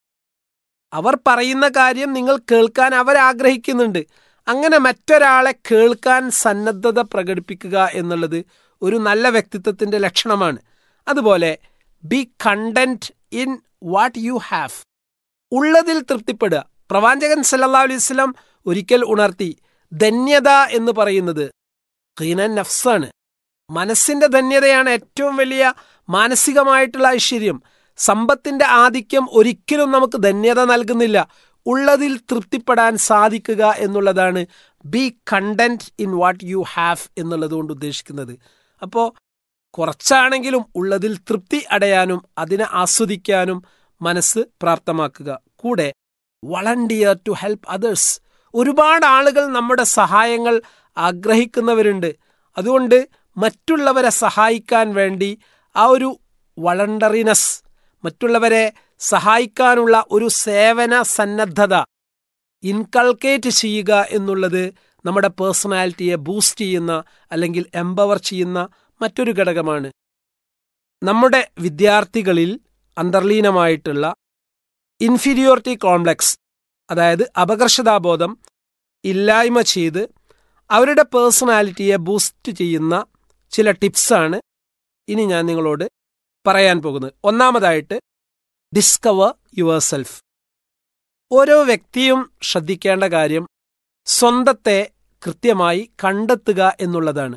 അവർ പറയുന്ന കാര്യം നിങ്ങൾ കേൾക്കാൻ അവർ ആഗ്രഹിക്കുന്നുണ്ട് അങ്ങനെ മറ്റൊരാളെ കേൾക്കാൻ സന്നദ്ധത പ്രകടിപ്പിക്കുക എന്നുള്ളത് ഒരു നല്ല വ്യക്തിത്വത്തിന്റെ ലക്ഷണമാണ് അതുപോലെ be content in what you have ഉള്ളതിൽ തൃപ്തിപ്പെടുക പ്രവാചകൻ സല്ലാ അലൈഹി സ്വലം ഒരിക്കൽ ഉണർത്തി ധന്യത എന്ന് പറയുന്നത് ഖീനൻ നഫ്സാണ് മനസ്സിന്റെ ധന്യതയാണ് ഏറ്റവും വലിയ മാനസികമായിട്ടുള്ള ഐശ്വര്യം സമ്പത്തിന്റെ ആധിക്യം ഒരിക്കലും നമുക്ക് ധന്യത നൽകുന്നില്ല ഉള്ളതിൽ തൃപ്തിപ്പെടാൻ സാധിക്കുക എന്നുള്ളതാണ് be content in what you have എന്നുള്ളത് കൊണ്ട് ഉദ്ദേശിക്കുന്നത് അപ്പോൾ കുറച്ചാണെങ്കിലും ഉള്ളതിൽ തൃപ്തി അടയാനും അതിനെ ആസ്വദിക്കാനും മനസ്സ് പ്രാപ്തമാക്കുക കൂടെ വളണ്ടിയർ ടു ഹെൽപ്പ് അതേഴ്സ് ഒരുപാട് ആളുകൾ നമ്മുടെ സഹായങ്ങൾ ആഗ്രഹിക്കുന്നവരുണ്ട് അതുകൊണ്ട് മറ്റുള്ളവരെ സഹായിക്കാൻ വേണ്ടി ആ ഒരു വളണ്ടറിനെസ് മറ്റുള്ളവരെ സഹായിക്കാനുള്ള ഒരു സേവന സന്നദ്ധത ഇൻകൾക്കേറ്റ് ചെയ്യുക എന്നുള്ളത് നമ്മുടെ പേഴ്സണാലിറ്റിയെ ബൂസ്റ്റ് ചെയ്യുന്ന അല്ലെങ്കിൽ എംപവർ ചെയ്യുന്ന മറ്റൊരു ഘടകമാണ് നമ്മുടെ വിദ്യാർത്ഥികളിൽ അന്തർലീനമായിട്ടുള്ള ഇൻഫീരിയോറിറ്റി കോംപ്ലക്സ് അതായത് അപകർഷതാബോധം ഇല്ലായ്മ ചെയ്ത് അവരുടെ പേഴ്സണാലിറ്റിയെ ബൂസ്റ്റ് ചെയ്യുന്ന ചില ടിപ്സാണ് ഇനി ഞാൻ നിങ്ങളോട് പറയാൻ പോകുന്നത് ഒന്നാമതായിട്ട് ഡിസ്കവർ യുവർ സെൽഫ് ഓരോ വ്യക്തിയും ശ്രദ്ധിക്കേണ്ട കാര്യം സ്വന്തത്തെ കൃത്യമായി കണ്ടെത്തുക എന്നുള്ളതാണ്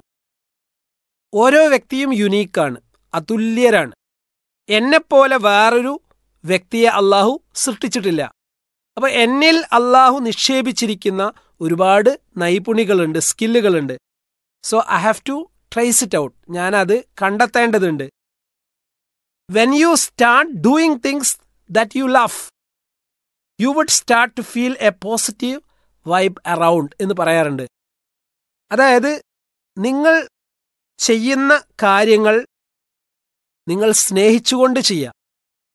ഓരോ വ്യക്തിയും യുനീക്കാണ് അതുല്യരാണ് എന്നെപ്പോലെ വേറൊരു വ്യക്തിയെ അള്ളാഹു സൃഷ്ടിച്ചിട്ടില്ല അപ്പൊ എന്നിൽ അള്ളാഹു നിക്ഷേപിച്ചിരിക്കുന്ന ഒരുപാട് നൈപുണികളുണ്ട് സ്കില്ലുകളുണ്ട് so I have to trace it out ഞാനത് കണ്ടെത്തേണ്ടതുണ്ട് when you start doing things that you love you would start to feel a positive vibe around എന്ന് പറയാറുണ്ട് അതായത് നിങ്ങൾ ചെയ്യുന്ന കാര്യങ്ങൾ നിങ്ങൾ സ്നേഹിച്ചുകൊണ്ട് ചെയ്യുക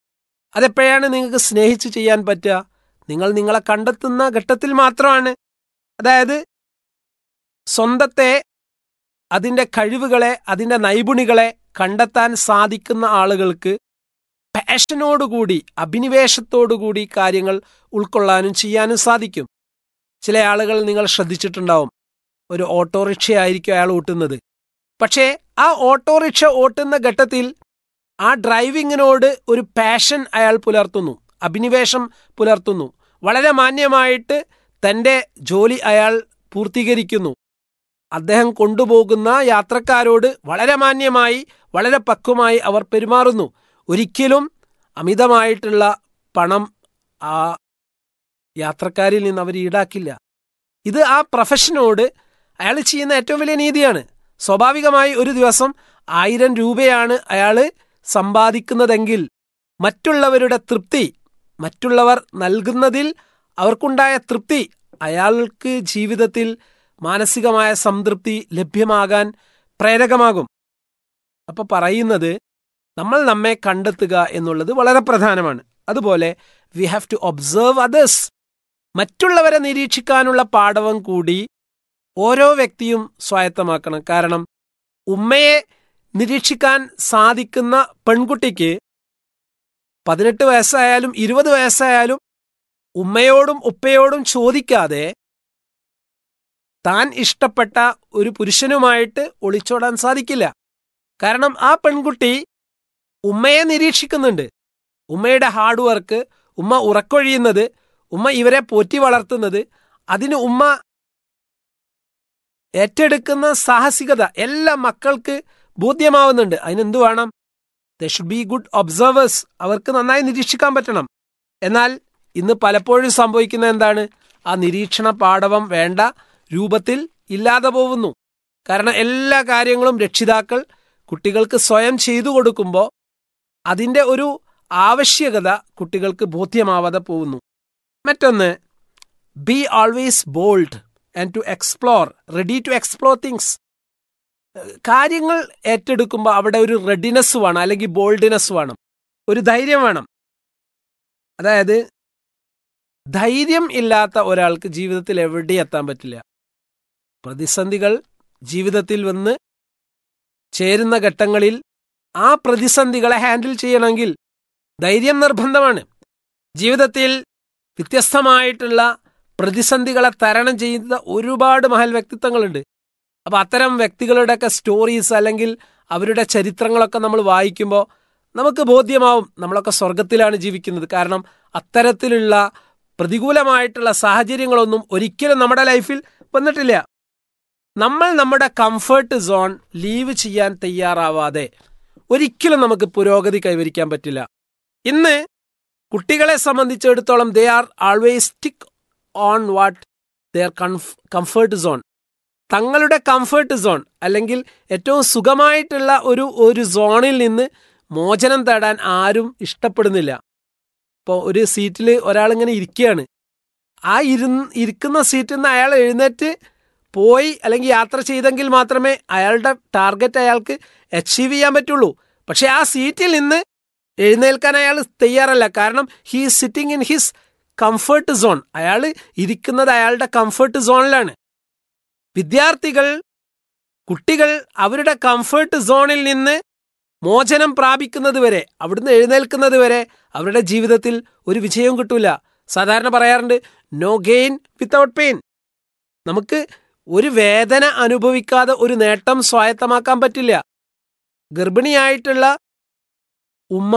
അതെപ്പോഴാണ് നിങ്ങൾക്ക് സ്നേഹിച്ച് ചെയ്യാൻ പറ്റുക നിങ്ങൾ നിങ്ങളെ കണ്ടെത്തുന്ന ഘട്ടത്തിൽ മാത്രമാണ് അതായത് സ്വന്തത്തെ അതിൻ്റെ കഴിവുകളെ അതിൻ്റെ നൈപുണികളെ കണ്ടെത്താൻ സാധിക്കുന്ന ആളുകൾക്ക് പാഷനോടുകൂടി അഭിനിവേശത്തോടുകൂടി കാര്യങ്ങൾ ഉൾക്കൊള്ളാനും ചെയ്യാനും സാധിക്കും ചില ആളുകൾ നിങ്ങൾ ശ്രദ്ധിച്ചിട്ടുണ്ടാവും ഒരു ഓട്ടോറിക്ഷ ആയിരിക്കും അയാൾ ഓട്ടുന്നത് പക്ഷേ ആ ഓട്ടോറിക്ഷ ഓട്ടുന്ന ഘട്ടത്തിൽ ആ ഡ്രൈവിങ്ങിനോട് ഒരു പാഷൻ അയാൾ പുലർത്തുന്നു അഭിനിവേശം പുലർത്തുന്നു വളരെ മാന്യമായിട്ട് തൻ്റെ ജോലി അയാൾ പൂർത്തീകരിക്കുന്നു അദ്ദേഹം കൊണ്ടുപോകുന്ന യാത്രക്കാരോട് വളരെ മാന്യമായി വളരെ പക്വമായി അവർ പെരുമാറുന്നു ഒരിക്കലും അമിതമായിട്ടുള്ള പണം ആ യാത്രക്കാരിൽ നിന്ന് അവർ ഈടാക്കില്ല ഇത് ആ പ്രൊഫഷനോട് അയാൾ ചെയ്യുന്ന ഏറ്റവും വലിയ നീതിയാണ് സ്വാഭാവികമായി ഒരു ദിവസം ആയിരം രൂപയാണ് അയാൾ സമ്പാദിക്കുന്നതെങ്കിൽ മറ്റുള്ളവരുടെ തൃപ്തി മറ്റുള്ളവർ നൽകുന്നതിൽ അവർക്കുണ്ടായ തൃപ്തി അയാൾക്ക് ജീവിതത്തിൽ മാനസികമായ സംതൃപ്തി ലഭ്യമാകാൻ പ്രേരകമാകും അപ്പൊ പറയുന്നത് നമ്മൾ നമ്മെ കണ്ടെത്തുക എന്നുള്ളത് വളരെ പ്രധാനമാണ് അതുപോലെ we have to observe others മറ്റുള്ളവരെ നിരീക്ഷിക്കാനുള്ള പാഠവും കൂടി ഓരോ വ്യക്തിയും സ്വായത്തമാക്കണം കാരണം ഉമ്മയെ നിരീക്ഷിക്കാൻ സാധിക്കുന്ന പെൺകുട്ടിക്ക് പതിനെട്ട് വയസ്സായാലും ഇരുപത് വയസ്സായാലും ഉമ്മയോടും ഉപ്പയോടും ചോദിക്കാതെ താൻ ഇഷ്ടപ്പെട്ട ഒരു പുരുഷനുമായിട്ട് ഒളിച്ചോടാൻ സാധിക്കില്ല കാരണം ആ പെൺകുട്ടി ഉമ്മയെ നിരീക്ഷിക്കുന്നുണ്ട് ഉമ്മയുടെ ഹാർഡ് വർക്ക് ഉമ്മ ഉറക്കൊഴിയുന്നത് ഉമ്മ ഇവരെ പോറ്റി വളർത്തുന്നത് അതിന് ഉമ്മ ഏറ്റെടുക്കുന്ന സാഹസികത എല്ലാ മക്കൾക്ക് ബോധ്യമാവുന്നുണ്ട് അതിനെന്തു വേണം they should be good observers അവർക്ക് നന്നായി നിരീക്ഷിക്കാൻ പറ്റണം എന്നാൽ ഇന്ന് പലപ്പോഴും സംഭവിക്കുന്ന എന്താണ് ആ നിരീക്ഷണ പാഠവം വേണ്ട രൂപത്തിൽ ഇല്ലാതെ പോകുന്നു കാരണം എല്ലാ കാര്യങ്ങളും രക്ഷിതാക്കൾ കുട്ടികൾക്ക് സ്വയം ചെയ്തു കൊടുക്കുമ്പോൾ അതിൻ്റെ ഒരു ആവശ്യകത കുട്ടികൾക്ക് ബോധ്യമാവാതെ പോകുന്നു മറ്റൊന്ന് be always bold and to explore ready to explore things കാര്യങ്ങൾ ഏറ്റെടുക്കുമ്പോൾ അവിടെ ഒരു റെഡിനെസ് വേണം അല്ലെങ്കിൽ ബോൾഡിനെസ് വേണം ഒരു ധൈര്യം വേണം അതായത് ധൈര്യം ഇല്ലാത്ത ഒരാൾക്ക് ജീവിതത്തിൽ എവിടെ എത്താൻ പറ്റില്ല പ്രതിസന്ധികൾ ജീവിതത്തിൽ വന്ന് ചേരുന്ന ഘട്ടങ്ങളിൽ ആ പ്രതിസന്ധികളെ ഹാൻഡിൽ ചെയ്യണമെങ്കിൽ ധൈര്യം നിർബന്ധമാണ് ജീവിതത്തിൽ വ്യത്യസ്തമായിട്ടുള്ള പ്രതിസന്ധികളെ തരണം ചെയ്യുന്ന ഒരുപാട് മഹൽ വ്യക്തിത്വങ്ങളുണ്ട് അപ്പൊ അത്തരം വ്യക്തികളുടെയൊക്കെ സ്റ്റോറീസ് അല്ലെങ്കിൽ അവരുടെ ചരിത്രങ്ങളൊക്കെ നമ്മൾ വായിക്കുമ്പോൾ നമുക്ക് ബോധ്യമാവും നമ്മളൊക്കെ സ്വർഗത്തിലാണ് ജീവിക്കുന്നത് കാരണം അത്തരത്തിലുള്ള പ്രതികൂലമായിട്ടുള്ള സാഹചര്യങ്ങളൊന്നും ഒരിക്കലും നമ്മുടെ ലൈഫിൽ വന്നിട്ടില്ല നമ്മൾ നമ്മുടെ കംഫർട്ട് സോൺ ലീവ് ചെയ്യാൻ തയ്യാറാവാതെ ഒരിക്കലും നമുക്ക് പുരോഗതി കൈവരിക്കാൻ പറ്റില്ല ഇന്ന് കുട്ടികളെ സംബന്ധിച്ചിടത്തോളം they are always stick on what their comfort zone തങ്ങളുടെ കംഫർട്ട് സോൺ അല്ലെങ്കിൽ ഏറ്റവും സുഖമായിട്ടുള്ള ഒരു ഒരു സോണിൽ നിന്ന് മോചനം തേടാൻ ആരും ഇഷ്ടപ്പെടുന്നില്ല ഇപ്പോൾ ഒരു സീറ്റിൽ ഒരാളിങ്ങനെ ഇരിക്കുകയാണ് ആ ഇരുന്ന് ഇരിക്കുന്ന സീറ്റിൽ നിന്ന് അയാൾ എഴുന്നേറ്റ് പോയി അല്ലെങ്കിൽ യാത്ര ചെയ്തെങ്കിൽ മാത്രമേ അയാളുടെ ടാർഗറ്റ് അയാൾക്ക് അച്ചീവ് ചെയ്യാൻ പറ്റുള്ളൂ പക്ഷെ ആ സീറ്റിൽ നിന്ന് എഴുന്നേൽക്കാൻ അയാൾ തയ്യാറല്ല കാരണം he is sitting in his comfort zone അയാൾ ഇരിക്കുന്നത് അയാളുടെ കംഫർട്ട് സോണിലാണ് വിദ്യാർത്ഥികൾ കുട്ടികൾ അവരുടെ കംഫർട്ട് സോണിൽ നിന്ന് മോചനം പ്രാപിക്കുന്നത് വരെ അവിടുന്ന് എഴുന്നേൽക്കുന്നത് വരെ അവരുടെ ജീവിതത്തിൽ ഒരു വിജയവും കിട്ടൂല സാധാരണ പറയാറുണ്ട് നോ ഗെയിൻ വിത്തൗട്ട് പെയിൻ നമുക്ക് ഒരു വേദന അനുഭവിക്കാതെ ഒരു നേട്ടം സ്വായത്തമാക്കാൻ പറ്റില്ല ഗർഭിണിയായിട്ടുള്ള ഉമ്മ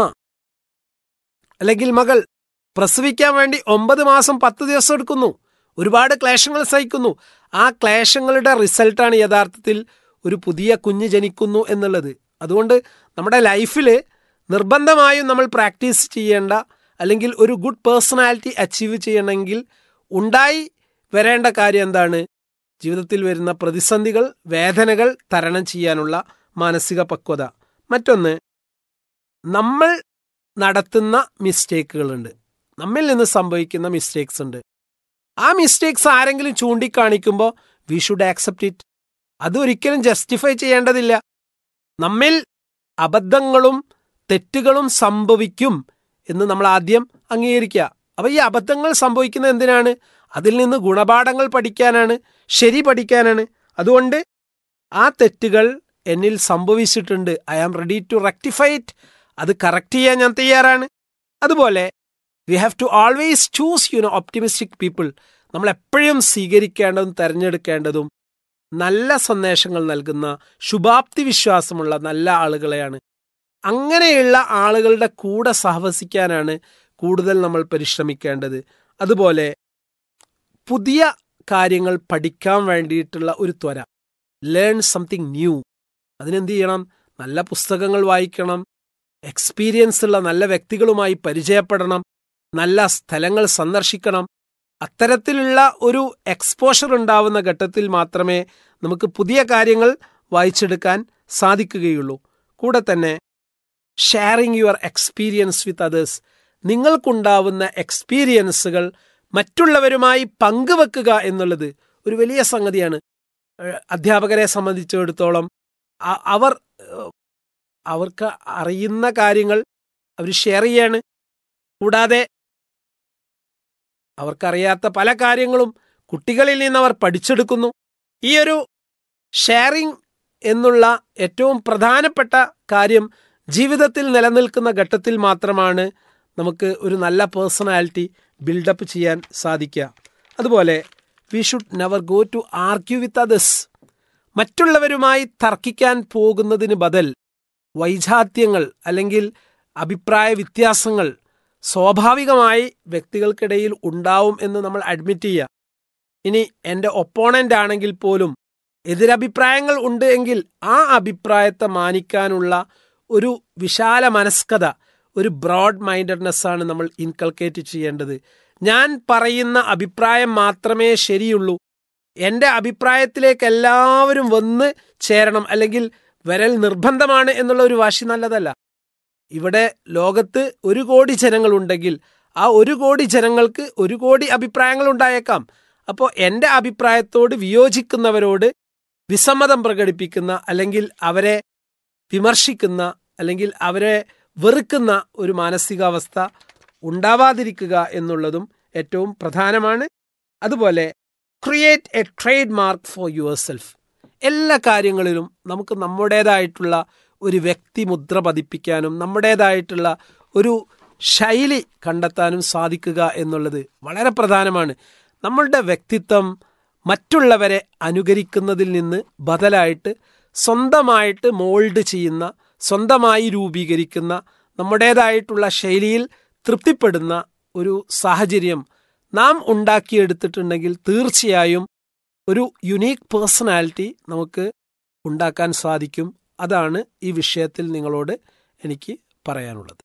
അല്ലെങ്കിൽ മകൾ പ്രസവിക്കാൻ വേണ്ടി ഒമ്പത് മാസം പത്ത് ദിവസം എടുക്കുന്നു ഒരുപാട് ക്ലേശങ്ങൾ സഹിക്കുന്നു ആ ക്ലേശങ്ങളുടെ റിസൾട്ടാണ് യഥാർത്ഥത്തിൽ ഒരു പുതിയ കുഞ്ഞ് ജനിക്കുന്നു എന്നുള്ളത് അതുകൊണ്ട് നമ്മുടെ ലൈഫിൽ നിർബന്ധമായും നമ്മൾ പ്രാക്ടീസ് ചെയ്യേണ്ട അല്ലെങ്കിൽ ഒരു ഗുഡ് പേഴ്സണാലിറ്റി അച്ചീവ് ചെയ്യണമെങ്കിൽ ഉണ്ടായി വരേണ്ട കാര്യം എന്താണ് ജീവിതത്തിൽ വരുന്ന പ്രതിസന്ധികൾ വേദനകൾ തരണം ചെയ്യാനുള്ള മാനസിക പക്വത മറ്റൊന്ന് നമ്മൾ നടത്തുന്ന മിസ്റ്റേക്കുകളുണ്ട് നമ്മിൽ നിന്ന് സംഭവിക്കുന്ന മിസ്റ്റേക്സ് ഉണ്ട് ആ മിസ്റ്റേക്സ് ആരെങ്കിലും ചൂണ്ടിക്കാണിക്കുമ്പോൾ വി ഷുഡ് ആക്സെപ്റ്റ് ഇറ്റ് അത് ഒരിക്കലും ജസ്റ്റിഫൈ ചെയ്യേണ്ടതില്ല നമ്മിൽ അബദ്ധങ്ങളും തെറ്റുകളും സംഭവിക്കും എന്ന് നമ്മൾ ആദ്യം അംഗീകരിക്കുക അപ്പോൾ ഈ അബദ്ധങ്ങൾ സംഭവിക്കുന്നത് എന്തിനാണ് അതിൽ നിന്ന് ഗുണപാഠങ്ങൾ പഠിക്കാനാണ് ശരി പഠിക്കാനാണ് അതുകൊണ്ട് ആ തെറ്റുകൾ എന്നിൽ സംഭവിച്ചിട്ടുണ്ട് I am ready to rectify it അത് കറക്റ്റ് ചെയ്യാൻ ഞാൻ തയ്യാറാണ് അതുപോലെ we have to always choose you know optimistic people നമ്മൾ എപ്പോഴും സ്വീകരിക്കേണ്ടതും തിരഞ്ഞെടുക്കേണ്ടതും നല്ല സന്ദേശങ്ങൾ നൽകുന്ന ശുഭാപ്തി വിശ്വാസമുള്ള നല്ല ആളുകളെയാണ് അങ്ങനെയുള്ള ആളുകളുടെ കൂടെ സഹവസിക്കാനാണ് കൂടുതൽ നമ്മൾ പരിശ്രമിക്കേണ്ടത് അതുപോലെ പുതിയ കാര്യങ്ങൾ പഠിക്കാൻ വേണ്ടിയിട്ടുള്ള ഒരു ത്വര ലേൺ സംതിങ് ന്യൂ അതിനെന്ത് ചെയ്യണം നല്ല പുസ്തകങ്ങൾ വായിക്കണം എക്സ്പീരിയൻസ് ഉള്ള നല്ല വ്യക്തികളുമായി പരിചയപ്പെടണം നല്ല സ്ഥലങ്ങൾ സന്ദർശിക്കണം അത്തരത്തിലുള്ള ഒരു എക്സ്പോഷർ ഉണ്ടാവുന്ന ഘട്ടത്തിൽ മാത്രമേ നമുക്ക് പുതിയ കാര്യങ്ങൾ വായിച്ചെടുക്കാൻ സാധിക്കുകയുള്ളൂ കൂടെ തന്നെ sharing your experience with others നിങ്ങൾക്കുണ്ടാവുന്ന എക്സ്പീരിയൻസുകൾ മറ്റുള്ളവരുമായി പങ്കുവെക്കുക എന്നുള്ളത് ഒരു വലിയ സംഗതിയാണ് ഏഹ് അധ്യാപകരെ സംബന്ധിച്ചിടത്തോളം അ- അവർ ഏഹ് അവർക്ക് അറിയുന്ന കാര്യങ്ങൾ അവർ ഷെയർ ചെയ്യാണ് കൂടാതെ അവർക്കറിയാത്ത പല കാര്യങ്ങളും കുട്ടികളിൽ നിന്ന് അവർ പഠിച്ചെടുക്കുന്നു ഈ ഒരു ഷെയറിംഗ് എന്നുള്ള ഏറ്റവും പ്രധാനപ്പെട്ട കാര്യം ജീവിതത്തിൽ നിലനിൽക്കുന്ന ഘട്ടത്തിൽ മാത്രമാണ് നമുക്ക് ഒരു നല്ല പേഴ്സണാലിറ്റി ബിൽഡപ്പ് ചെയ്യാൻ സാധിക്കുക അതുപോലെ we should never go to argue with others മറ്റുള്ളവരുമായി തർക്കിക്കാൻ പോകുന്നതിന് ബദൽ വൈജാത്യങ്ങൾ അല്ലെങ്കിൽ അഭിപ്രായ വ്യത്യാസങ്ങൾ സ്വാഭാവികമായി വ്യക്തികൾക്കിടയിൽ ഉണ്ടാവും എന്ന് നമ്മൾ അഡ്മിറ്റ് ചെയ്യുക ഇനി എൻ്റെ ഒപ്പോണൻ്റ് ആണെങ്കിൽ പോലും എതിരഭിപ്രായങ്ങൾ ഉണ്ട് എങ്കിൽ ആ അഭിപ്രായത്തെ മാനിക്കാനുള്ള ഒരു വിശാല മനസ്കത ഒരു ബ്രോഡ് മൈൻഡഡ്നെസ് ആണ് നമ്മൾ ഇൻകൾക്കേറ്റ് ചെയ്യേണ്ടത് ഞാൻ പറയുന്ന അഭിപ്രായം മാത്രമേ ശരിയുള്ളൂ എൻ്റെ അഭിപ്രായത്തിലേക്ക് എല്ലാവരും വന്ന് ചേരണം അല്ലെങ്കിൽ വരൽ നിർബന്ധമാണ് എന്നുള്ള ഒരു വാശി നല്ലതല്ല ഇവിടെ ലോകത്ത് ഒരു കോടി ജനങ്ങളുണ്ടെങ്കിൽ ആ ഒരു കോടി ജനങ്ങൾക്ക് ഒരു കോടി അഭിപ്രായങ്ങൾ ഉണ്ടായേക്കാം അപ്പോൾ എൻ്റെ അഭിപ്രായത്തോട് വിയോജിക്കുന്നവരോട് വിസമ്മതം പ്രകടിപ്പിക്കുന്ന അല്ലെങ്കിൽ അവരെ വിമർശിക്കുന്ന അല്ലെങ്കിൽ അവരെ വെറുക്കുന്ന ഒരു മാനസികാവസ്ഥ ഉണ്ടാവാതിരിക്കുക എന്നുള്ളതും ഏറ്റവും പ്രധാനമാണ് അതുപോലെ create a trademark for yourself എല്ലാ കാര്യങ്ങളിലും നമുക്ക് നമ്മുടേതായിട്ടുള്ള ഒരു വ്യക്തി മുദ്ര പതിപ്പിക്കാനും നമ്മുടേതായിട്ടുള്ള ഒരു ശൈലി കണ്ടെത്താനും സാധിക്കുക എന്നുള്ളത് വളരെ പ്രധാനമാണ് നമ്മളുടെ വ്യക്തിത്വം മറ്റുള്ളവരെ അനുകരിക്കുന്നതിൽ നിന്ന് ബദലായിട്ട് സ്വന്തമായിട്ട് മോൾഡ് ചെയ്യുന്ന സ്വന്തമായി രൂപീകരിക്കുന്ന നമ്മുടേതായിട്ടുള്ള ശൈലിയിൽ തൃപ്തിപ്പെടുന്ന ഒരു സാഹചര്യം നാം ഉണ്ടാക്കിയെടുത്തിട്ടുണ്ടെങ്കിൽ തീർച്ചയായും ഒരു യുണീക്ക് പേഴ്സണാലിറ്റി നമുക്ക് ഉണ്ടാക്കാൻ സാധിക്കും അതാണ് ഈ വിഷയത്തിൽ നിങ്ങളോട് എനിക്ക് പറയാനുള്ളത്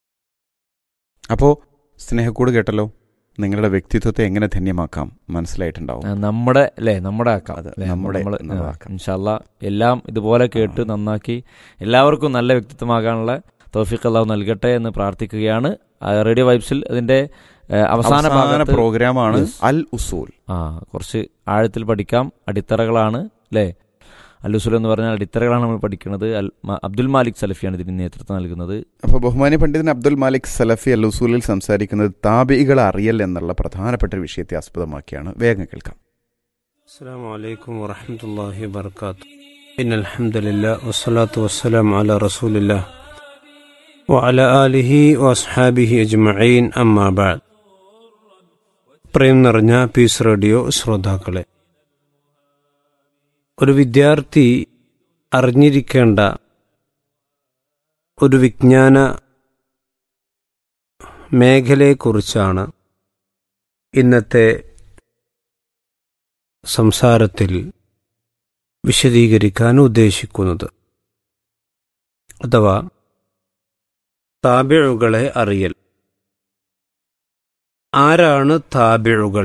അപ്പോൾ സ്നേഹക്കൂട് കേട്ടല്ലോ നിങ്ങളുടെ വ്യക്തിത്വത്തെ എങ്ങനെ ധന്യമാക്കാം മനസ്സിലായിട്ടുണ്ടാവും ആ, നമ്മുടെ അല്ലേ നമ്മുടെ ആക്കാം അതെ, അല്ലേ? നമ്മുടെ നമ്മള് നമ്മുടെ ആ, ആക്കാം. ഇൻഷാല്ലാ എല്ലാം ഇതുപോലെ കേട്ട് നന്നാക്കി എല്ലാവർക്കും നല്ല വ്യക്തിത്വമാകാനുള്ള തോഫിക്ക് അള്ളാഹു നൽകട്ടെ എന്ന് പ്രാർത്ഥിക്കുകയാണ് ആ, റേഡിയോ വൈബ്സിൽ അതിന്റെ ഏ, അവസാന അവസാന ഭാഗത്ത് പ്രോഗ്രാമാണ് Yes. അൽ ഉസൂൽ ആ കുറച്ച് ആഴത്തിൽ പഠിക്കാം അടിത്തറകളാണ് അല്ലേ അല്ലുസുൽ എന്ന് പറഞ്ഞാൽ അടിത്തറകളാണ് നമ്മൾ പഠിക്കുന്നത് അൽ മ- അബ്ദുൽ മാലിക് സലഫിയാണ് ഇതിന് നേതൃത്വം നൽകുന്നത് അപ്പോൾ ബഹുമാന്യ പണ്ഡിതൻ അബ്ദുൽ മാലിക് സലഫി അൽ ഉസൂലിൽ സംസാരിക്കുന്നത് താപികളെ അറിയൽ എന്നുള്ള പ്രധാനപ്പെട്ട ഒരു വിഷയത്തെ ആസ്പദമാക്കിയാണ് വേഗം കേൾക്കാം السلام عليكم ورحمة الله وبركاته إن الحمد لله والصلاة والسلام على رسول الله وعلى آله وأصحابه أجمعين أما بعد പ്രേം നിറഞ്ഞ പീസ് റേഡിയോ ശ്രോതാക്കളെ ഒരു വിദ്യാർത്ഥി അറിഞ്ഞിരിക്കേണ്ട ഒരു വിജ്ഞാന മേഖലയെക്കുറിച്ചാണ് ഇന്നത്തെ സംസാരത്തിൽ വിശദീകരിക്കാൻ ഉദ്ദേശിക്കുന്നത് അഥവാ താബിഴുകളെ അറിയൽ ആരാണ് താബിഴുകൾ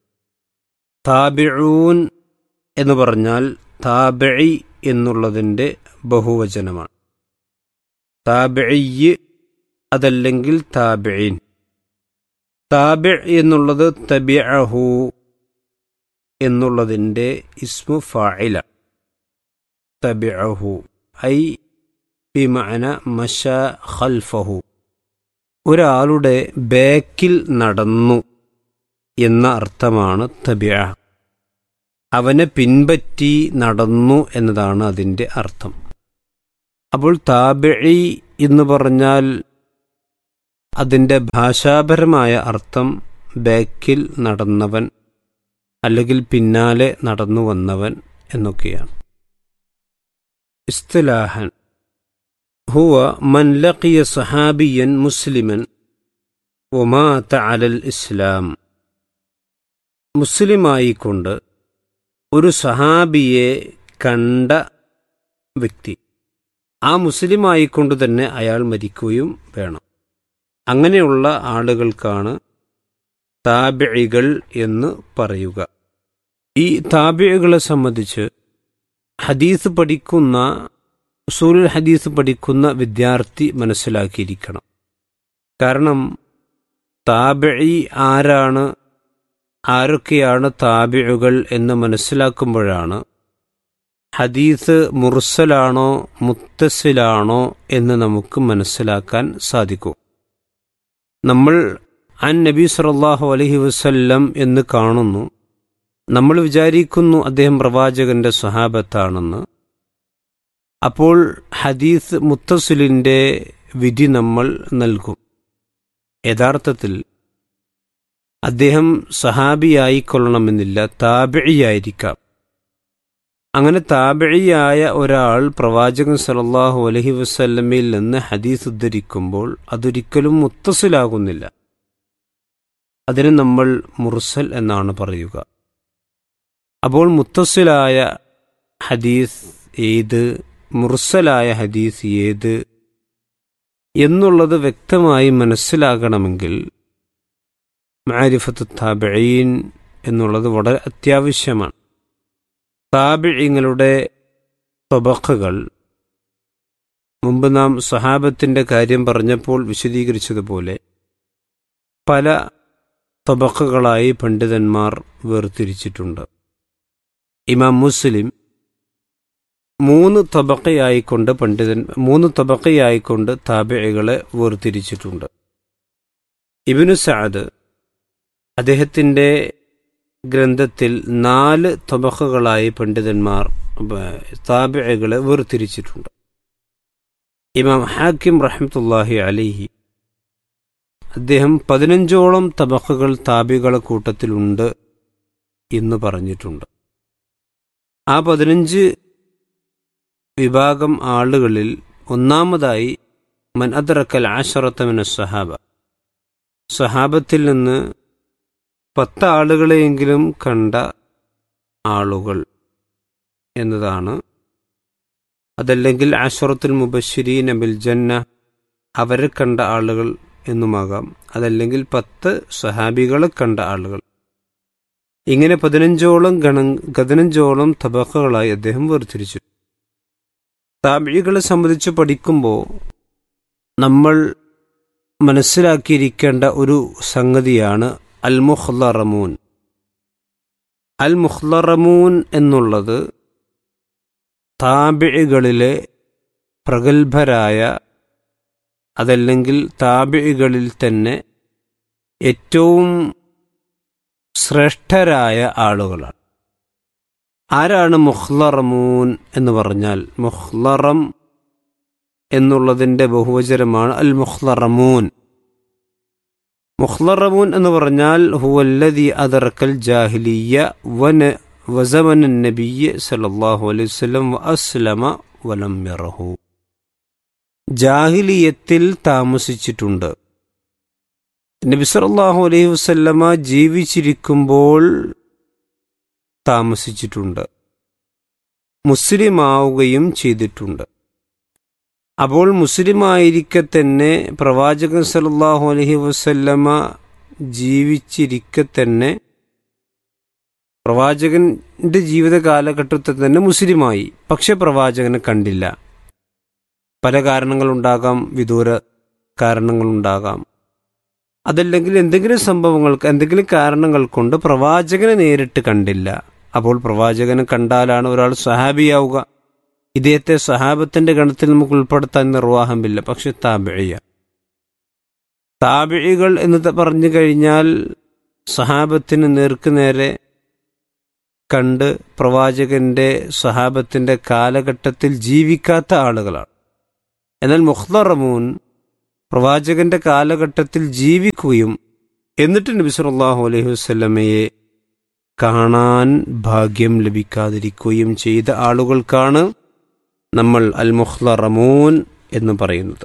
താബിഴൂൻ എന്ന് പറഞ്ഞാൽ താബിഴി എന്നുള്ളതിൻ്റെ ബഹുവചനമാണ് താബിഴി അതല്ലെങ്കിൽ താബിഴീൻ താബിዕ എന്നുള്ളത് തബിഅഹു എന്നുള്ളതിൻ്റെ ഇസ്മു ഫായില തബിഅഹു ഐ ബിമഅന മഷ ഖൽഫഹു ഒരാളുടെ ബാക്കിൽ നടന്നു എന്ന അർത്ഥമാണ് തബിയ അവനെ പിൻപറ്റി നടന്നു എന്നതാണ് അതിൻ്റെ അർത്ഥം അപ്പോൾ താബിഴി എന്ന് പറഞ്ഞാൽ അതിൻ്റെ ഭാഷാപരമായ അർത്ഥം ബാക്കിൽ നടന്നവൻ അല്ലെങ്കിൽ പിന്നാലെ നടന്നു വന്നവൻ എന്നൊക്കെയാണ് ഇസ്തിലാഹൻ ഹുവ മൻ ലഖിയ സഹാബിയൻ മുസ്ലിമൻ ഒമാത അലൽ ഇസ്ലാം മുസ്ലിമായിക്കൊണ്ട് ഒരു സഹാബിയെ കണ്ട വ്യക്തി ആ മുസ്ലിമായിക്കൊണ്ട് തന്നെ അയാൾ മരിക്കുകയും വേണം അങ്ങനെയുള്ള ആളുകൾക്കാണ് താബിഴികൾ എന്ന് പറയുക ഈ താബിഴികളെ സംബന്ധിച്ച് ഹദീസ് പഠിക്കുന്ന ഉസൂലുൽ ഹദീസ് പഠിക്കുന്ന വിദ്യാർത്ഥി മനസ്സിലാക്കിയിരിക്കണം കാരണം താബിഴി ആരാണ് ആരൊക്കെയാണ് താബിഴുകൾ എന്ന് മനസ്സിലാക്കുമ്പോഴാണ് ഹദീസ് മുർസലാണോ മുത്തസിലാണോ എന്ന് നമുക്ക് മനസ്സിലാക്കാൻ സാധിക്കും നമ്മൾ അൻ നബി സല്ലല്ലാഹു അലൈഹി വസല്ലം എന്ന് കാണുന്നു നമ്മൾ വിചാരിക്കുന്നു അദ്ദേഹം പ്രവാചകന്റെ സ്വഹാബത്താണെന്ന് അപ്പോൾ ഹദീസ് മുത്തസിലിൻ്റെ വിധി നമ്മൾ നൽകും യഥാർത്ഥത്തിൽ അദ്ദേഹം സഹാബിയായിക്കൊള്ളണമെന്നില്ല താബിഴിയായിരിക്കാം അങ്ങനെ താബിഴിയായ ഒരാൾ പ്രവാചകൻ സല്ലല്ലാഹു അലൈഹി വസല്ലമയിൽ നിന്ന് ഹദീസ് ഉദ്ധരിക്കുമ്പോൾ അതൊരിക്കലും മുത്തസിലാകുന്നില്ല അതിന് നമ്മൾ മുർസൽ എന്നാണ് പറയുക അപ്പോൾ മുത്തസിലായ ഹദീസ് ഏത് മുർസലായ ഹദീസ് ഏത് എന്നുള്ളത് വ്യക്തമായി മനസ്സിലാകണമെങ്കിൽ മാരിഫത്ത് താബിഴീൻ എന്നുള്ളത് വളരെ അത്യാവശ്യമാണ് താബിഴിങ്ങളുടെ തൊബഖകൾ മുമ്പ് നാം സഹാബത്തിൻ്റെ കാര്യം പറഞ്ഞപ്പോൾ വിശദീകരിച്ചതുപോലെ പല തൊബഖകളായി പണ്ഡിതന്മാർ വേർതിരിച്ചിട്ടുണ്ട് ഇമാം മുസ്ലിം മൂന്ന് തബക്കയായിക്കൊണ്ട് പണ്ഡിതൻ മൂന്ന് തബക്കയായിക്കൊണ്ട് താബിഴികളെ വേർതിരിച്ചിട്ടുണ്ട് ഇബിനു സഅദ് അദ്ദേഹത്തിൻ്റെ ഗ്രന്ഥത്തിൽ നാല് തബക്കകളായി പണ്ഡിതന്മാർ താബിഴകളെ വേർതിരിച്ചിട്ടുണ്ട് ഇമാം ഹാക്കിം റഹ്മത്തുല്ലാഹി അലിഹി അദ്ദേഹം പതിനഞ്ചോളം തബക്കകൾ താബികളെ കൂട്ടത്തിലുണ്ട് എന്ന് പറഞ്ഞിട്ടുണ്ട് ആ പതിനഞ്ച് വിഭാഗം ആളുകളിൽ ഒന്നാമതായി മൻ അദ്റക്കൽ ആശറത്തമിന സഹാബ സഹാബത്തിൽ നിന്ന് പത്ത് ആളുകളെയെങ്കിലും കണ്ട ആളുകൾ എന്നതാണ് അതല്ലെങ്കിൽ ആഷറത്തുൽ മുബശ്ശിരീൻ ബിൽ ജന്ന അവരെ കണ്ട ആളുകൾ എന്നുമാകാം അതല്ലെങ്കിൽ പത്ത് സഹാബികളെ കണ്ട ആളുകൾ ഇങ്ങനെ പതിനഞ്ചോളം ഗണ പതിനഞ്ചോളം തബക്കകളായി അദ്ദേഹം വേർതിരിച്ചു താബിഴികളെ സംബന്ധിച്ച് പഠിക്കുമ്പോൾ നമ്മൾ മനസ്സിലാക്കിയിരിക്കേണ്ട ഒരു സംഗതിയാണ് അൽ മുഹ്ലറമൂൻ അൽ മുഹ്ലറമൂൻ എന്നുള്ളത് താബിഴികളിലെ പ്രഗത്ഭരായ അതല്ലെങ്കിൽ താബിഴികളിൽ തന്നെ ഏറ്റവും ശ്രേഷ്ഠരായ ആളുകളാണ് ആരാണ് മുഹ്ലറമൂൻ എന്ന് പറഞ്ഞാൽ മുഹ്ലറം എന്നുള്ളതിൻ്റെ ബഹുവചനമാണ് അൽ മുഹ്ലറമൂൻ മുഹ്ലറമൂൻ എന്ന് പറഞ്ഞാൽ ഹുവല്ലദി അദർക്കൽ ജാഹിലിയ വന വസമൻ നബിയ സല്ലല്ലാഹു അലൈഹി വസല്ലം വ അസ്ലമ വലം യറഹു ജാഹിലിയത്തിൽ താമസിച്ചിട്ടുണ്ട് നബി സല്ലല്ലാഹു അലൈഹി വസല്ലമ ജീവിച്ചിരിക്കുമ്പോൾ താമസിച്ചിട്ടുണ്ട് മുസ്ലിമാവുകയും ചെയ്തിട്ടുണ്ട് അപ്പോൾ മുസ്ലിമായിരിക്കെ തന്നെ പ്രവാചകൻ സല്ലല്ലാഹു അലൈഹി വസല്ലമ ജീവിച്ചിരിക്കെ തന്നെ പ്രവാചകന്റെ ജീവിത കാലഘട്ടത്തിൽ തന്നെ മുസ്ലിമായി പക്ഷെ പ്രവാചകനെ കണ്ടില്ല പല കാരണങ്ങളുണ്ടാകാം വിദൂര കാരണങ്ങളുണ്ടാകാം അതല്ലെങ്കിൽ എന്തെങ്കിലും സംഭവങ്ങൾക്ക് എന്തെങ്കിലും കാരണങ്ങൾ കൊണ്ട് പ്രവാചകനെ നേരിട്ട് കണ്ടില്ല അപ്പോൾ പ്രവാചകനെ കണ്ടാലാണ് ഒരാൾ സഹാബിയാവുക ഇദ്ദേഹത്തെ സഹാബത്തിന്റെ ഗണത്തിൽ നമുക്ക് ഉൾപ്പെടുത്താൻ നിർവാഹമില്ല പക്ഷെ താബിഴിയ താബിഴികൾ എന്ന് പറഞ്ഞു കഴിഞ്ഞാൽ സഹാബത്തിന് നേർക്കുനേരെ കണ്ട് പ്രവാചകന്റെ സഹാബത്തിന്റെ കാലഘട്ടത്തിൽ ജീവിക്കാത്ത ആളുകളാണ് എന്നാൽ മുഖ്ലറമൂൻ പ്രവാചകന്റെ കാലഘട്ടത്തിൽ ജീവിക്കുകയും എന്നിട്ട് നബി സല്ലല്ലാഹു അലൈഹി വസല്ലമയെ കാണാൻ ഭാഗ്യം ലഭിക്കാതിരിക്കുകയും ചെയ്ത ആളുകൾക്കാണ് നമ്മൾ അൽ മുഖ്ലറമൂൻ എന്ന് പറയുന്നത്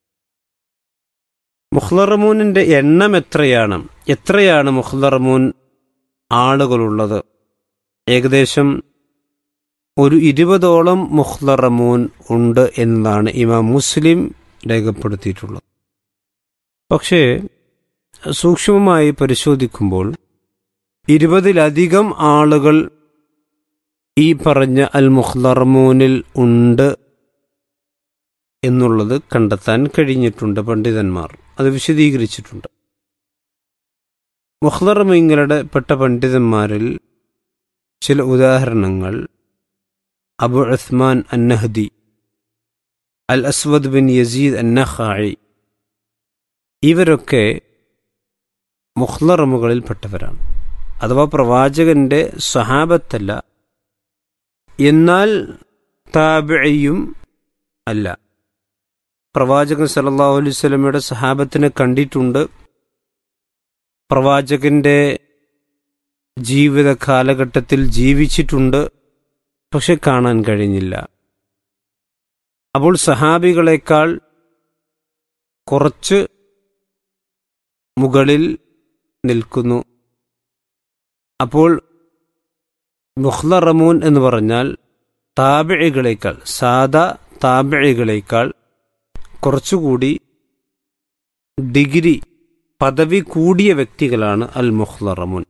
മുഖ്ലറമൂനിന്റെ എണ്ണം എത്രയാണ് എത്രയാണ് മുഖ്ലറമൂൻ ആളുകളുള്ളത് ഏകദേശം ഒരു ഇരുപതോളം മുഖ്ലറമൂൻ ഉണ്ട് എന്നതാണ് ഇമാം മുസ്ലിം രേഖപ്പെടുത്തിയിട്ടുള്ളത് പക്ഷേ സൂക്ഷ്മമായി പരിശോധിക്കുമ്പോൾ ഇരുപതിലധികം ആളുകൾ ഈ പറഞ്ഞ അൽ മുഖ്ലർമൂനിൽ ഉണ്ട് എന്നുള്ളത് കണ്ടെത്താൻ കഴിഞ്ഞിട്ടുണ്ട് പണ്ഡിതന്മാർ അത് വിശദീകരിച്ചിട്ടുണ്ട് മുഖ്ലർമീങ്ങളുടെ പെട്ട പണ്ഡിതന്മാരിൽ ചില ഉദാഹരണങ്ങൾ അബു ഉസ്മാൻ അന്നഹദി അൽ അസ്വദ് ബിൻ യസീദ് അന്നഖായി ഇവരൊക്കെ മുഖ്ലറമുകളിൽപ്പെട്ടവരാണ് അഥവാ പ്രവാചകന്റെ സഹാബത്തല്ല എന്നാൽ താബിയും അല്ല പ്രവാചകൻ സല്ലല്ലാഹു അലൈഹി സ്വലമയുടെ സഹാബത്തിനെ കണ്ടിട്ടുണ്ട് പ്രവാചകന്റെ ജീവിത കാലഘട്ടത്തിൽ ജീവിച്ചിട്ടുണ്ട് പക്ഷെ കാണാൻ കഴിഞ്ഞില്ല അപ്പോൾ സഹാബികളെക്കാൾ കുറച്ച് മുകളിൽ നിൽക്കുന്നു അപ്പോൾ മുഖ്ലറമൂൻ എന്ന് പറഞ്ഞാൽ താബിഴികളേക്കാൾ സാദാ താബിഴികളേക്കാൾ കുറച്ചുകൂടി ഡിഗ്രി പദവി കൂടിയ വ്യക്തികളാണ് അൽ മുഖ്ലറമുൻ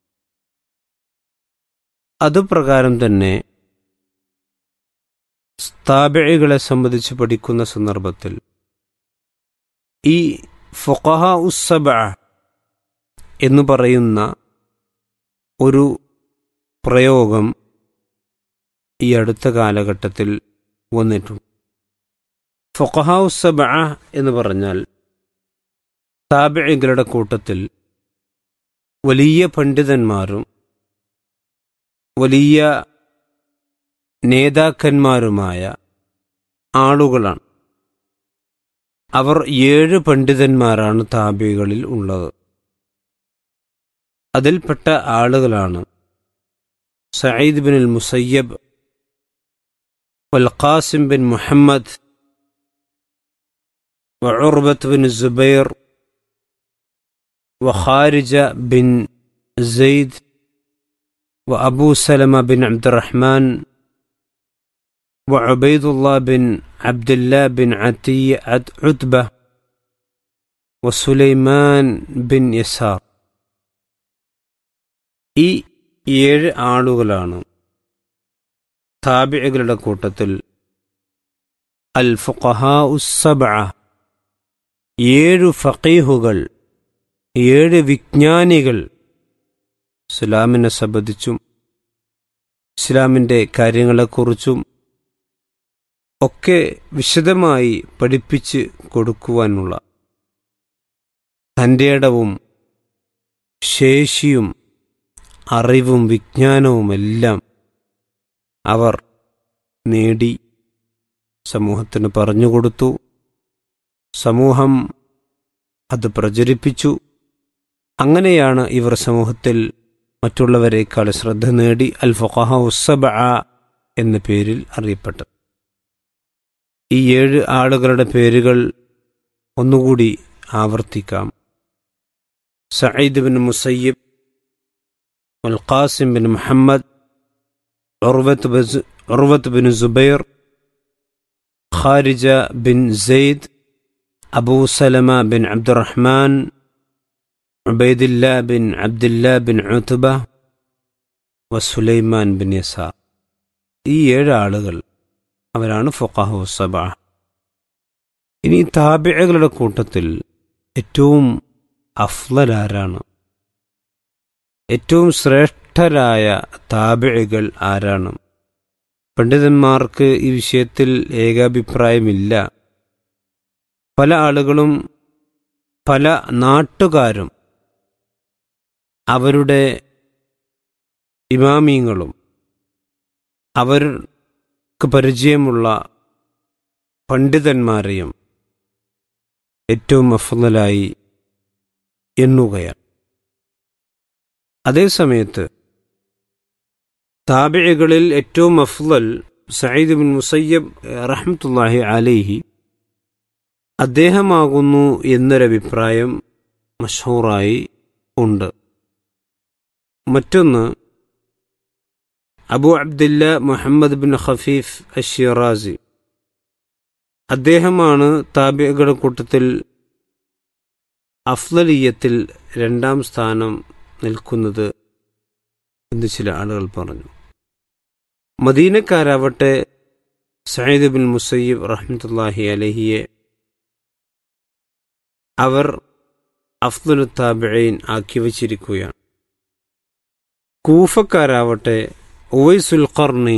അതുപ്രകാരം തന്നെ താബിഴികളെ സംബന്ധിച്ച് പഠിക്കുന്ന സന്ദർഭത്തിൽ ഈ ഫൊഖഹ ഉസ്സബ എന്ന് പറയുന്ന ഒരു പ്രയോഗം ഈ അടുത്ത കാലഘട്ടത്തിൽ വന്നിട്ടുണ്ട് ഫൊഖഹ ഉസ്സബ എന്ന് പറഞ്ഞാൽ താബിഴികളുടെ കൂട്ടത്തിൽ വലിയ പണ്ഡിതന്മാരും വലിയ നേതാക്കന്മാരുമായ ആളുകളാണ് അവർ ഏഴ് പണ്ഡിതന്മാരാണ് താബികളിൽ ഉള്ളത് അതിൽപ്പെട്ട ആളുകളാണ് സയ്യിദ് ബിൻ അൽ മുസയ്യബ് والقاسم بن محمد وعربة بن الزبير وخارجة بن زيد وأبو سلمة بن عبد الرحمن وعبيد الله بن عبد الله بن عتي عتبة وسليمان بن يسار ഈ ഏഴ് ആളുകളാണ് താബികളുടെ കൂട്ടത്തിൽ അൽ ഫുഖഹാ ഉസ്സബ ഏഴു ഫക്കീഹുകൾ ഏഴ് വിജ്ഞാനികൾ ഇസ്ലാമിനെ സംബന്ധിച്ചും ഇസ്ലാമിൻ്റെ കാര്യങ്ങളെക്കുറിച്ചും ഒക്കെ വിശദമായി പഠിപ്പിച്ച് കൊടുക്കുവാനുള്ള തൻ്റെ ഇടവും ശേഷിയും അറിവും വിജ്ഞാനവുമെല്ലാം അവർ നേടി സമൂഹത്തിന് പറഞ്ഞുകൊടുത്തു സമൂഹം അത് പ്രചരിപ്പിച്ചു അങ്ങനെയാണ് ഇവർ സമൂഹത്തിൽ മറ്റുള്ളവരെക്കാൾ ശ്രദ്ധ നേടി അൽ ഫഖഹ ഉസ്സബ എന്ന പേരിൽ അറിയപ്പെട്ടത് ഈ ഏഴ് ആളുകളുടെ പേരുകൾ ഒന്നുകൂടി ആവർത്തിക്കാം സയ്യിദ് ബിൻ മുസയ്യിബ് والقاسم بن محمد عروة بن عروة بن زبير خارجة بن زيد أبو سلمة بن عبد الرحمن عبيد الله بن عبد الله بن عتبة വസുലൈമാൻ ബിൻ യസാർ ഈ ഏഴ് ആളുകൾ അവരാണ് ഫൊക്കാഹു സബ ഇനി താബിഴകളുടെ കൂട്ടത്തിൽ ഏറ്റവും അഫ്ലലാരാണ് ഏറ്റവും ശ്രേഷ്ഠരായ താബിഴികൾ ആരാണ് പണ്ഡിതന്മാർക്ക് ഈ വിഷയത്തിൽ ഏകാഭിപ്രായമില്ല പല ആളുകളും പല നാട്ടുകാരും അവരുടെ ഇമാമീങ്ങളും അവർക്ക് പരിചയമുള്ള പണ്ഡിതന്മാരെയും ഏറ്റവും അഫലായി എണ്ണുകയാണ് അതേസമയത്ത് താബിഴകളിൽ ഏറ്റവും അഫ്ലൽ സയ്യിദ് ബിൻ മുസയ്യബ് റഹ്മത്തുല്ലാഹി അലൈഹി അദ്ദേഹമാകുന്നു എന്നൊരഭിപ്രായം മഷൂറായി ഉണ്ട് മറ്റൊന്ന് അബു അബ്ദില്ല മുഹമ്മദ് ബിൻ ഖഫീഫ് അഷിറാസി അദ്ദേഹമാണ് താബികളുടെ കൂട്ടത്തിൽ അഫ്ലലീയത്തിൽ രണ്ടാം സ്ഥാനം നിൽക്കുന്നത് എന്ന് ചില ആളുകൾ പറഞ്ഞു മദീനക്കാരാവട്ടെ സയ്യിദ് ബിൻ മുസയ്യിബ് റഹ്മത്തുല്ലാഹി അലഹിയെ അവർ അഫ്ദുൽ താബിഴൈൻ ആക്കി വച്ചിരിക്കുകയാണ് കൂഫക്കാരാവട്ടെ ഉവൈസുൽ ഖർണി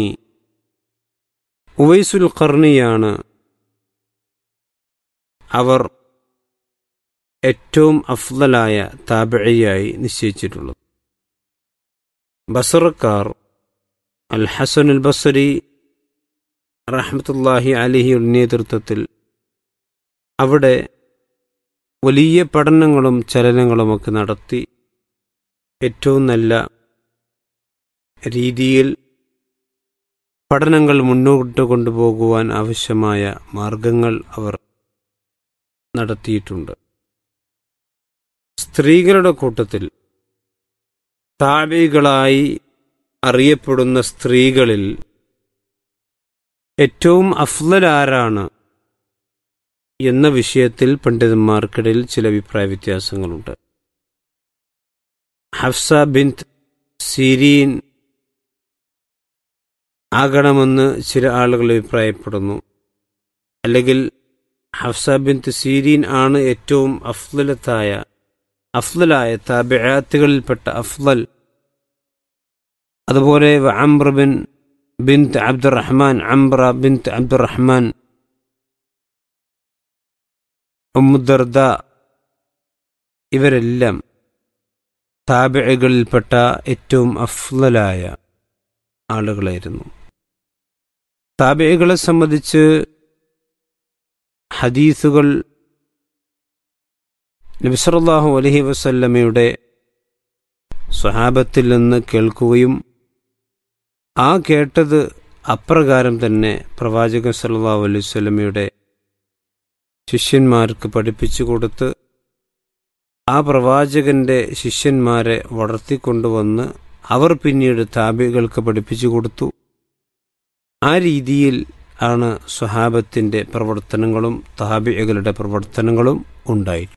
ഉവൈസുൽ ഖർണിയാണ് അവർ ഏറ്റവും അഫ്ദലായ താബിഴയായി നിശ്ചയിച്ചിട്ടുള്ളത് ബസറക്കാർ അൽ ഹസൻ അൽ ബസരി റഹ്മത്തുല്ലാഹി അലിഹിയുടെ നേതൃത്വത്തിൽ അവിടെ വലിയ പഠനങ്ങളും ചലനങ്ങളുമൊക്കെ നടത്തി ഏറ്റവും നല്ല രീതിയിൽ പഠനങ്ങൾ മുന്നോട്ട് കൊണ്ടുപോകുവാൻ ആവശ്യമായ മാർഗങ്ങൾ അവർ നടത്തിയിട്ടുണ്ട് സ്ത്രീകളുടെ കൂട്ടത്തിൽ താപികളായി അറിയപ്പെടുന്ന സ്ത്രീകളിൽ ഏറ്റവും അഫ്ലലാരാണ് എന്ന വിഷയത്തിൽ പണ്ഡിതന്മാർക്കിടയിൽ ചില അഭിപ്രായ വ്യത്യാസങ്ങളുണ്ട് ഹഫ്സ ബിന്ത് സിരീൻ ആകണമെന്ന് ചില ആളുകൾ അഭിപ്രായപ്പെടുന്നു അല്ലെങ്കിൽ ഹഫ്സ ബിന്ത് സീരീൻ ആണ് ഏറ്റവും അഫ്ലലത്തായ അഫ്ലലായ താബിയാത്തുകളിൽപ്പെട്ട അഫ്ലൽ അതുപോലെ അംബ്ര ബിൻ ബിന്ത് അബ്ദുറഹ്മാൻ അംബ്ര ബിന്ത് അബ്ദുറഹ്മാൻ ഉമ്മുദർദ ഇവരെല്ലാം താബിഴകളിൽപ്പെട്ട ഏറ്റവും അഫ്ലലായ ആളുകളായിരുന്നു താബിഴകളെ സംബന്ധിച്ച് ഹദീസുകൾ നബിസറല്ലാഹു അലഹി വസല്ലമയുടെ സ്വഹാബത്തിൽ നിന്ന് കേൾക്കുകയും ആ കേട്ടത് അപ്രകാരം തന്നെ പ്രവാചകൻ സല്ലല്ലാഹു അലൈഹി വസല്ലമയുടെ ശിഷ്യന്മാർക്ക് പഠിപ്പിച്ചു കൊടുത്ത് ആ പ്രവാചകന്റെ ശിഷ്യന്മാരെ വളർത്തിക്കൊണ്ടുവന്ന് അവർ പിന്നീട് താബികൾക്ക് പഠിപ്പിച്ചു കൊടുത്തു ആ രീതിയിൽ ആണ് സ്വഹാബത്തിന്റെ പ്രവർത്തനങ്ങളും താബികളുടെ പ്രവർത്തനങ്ങളും ഉണ്ടായി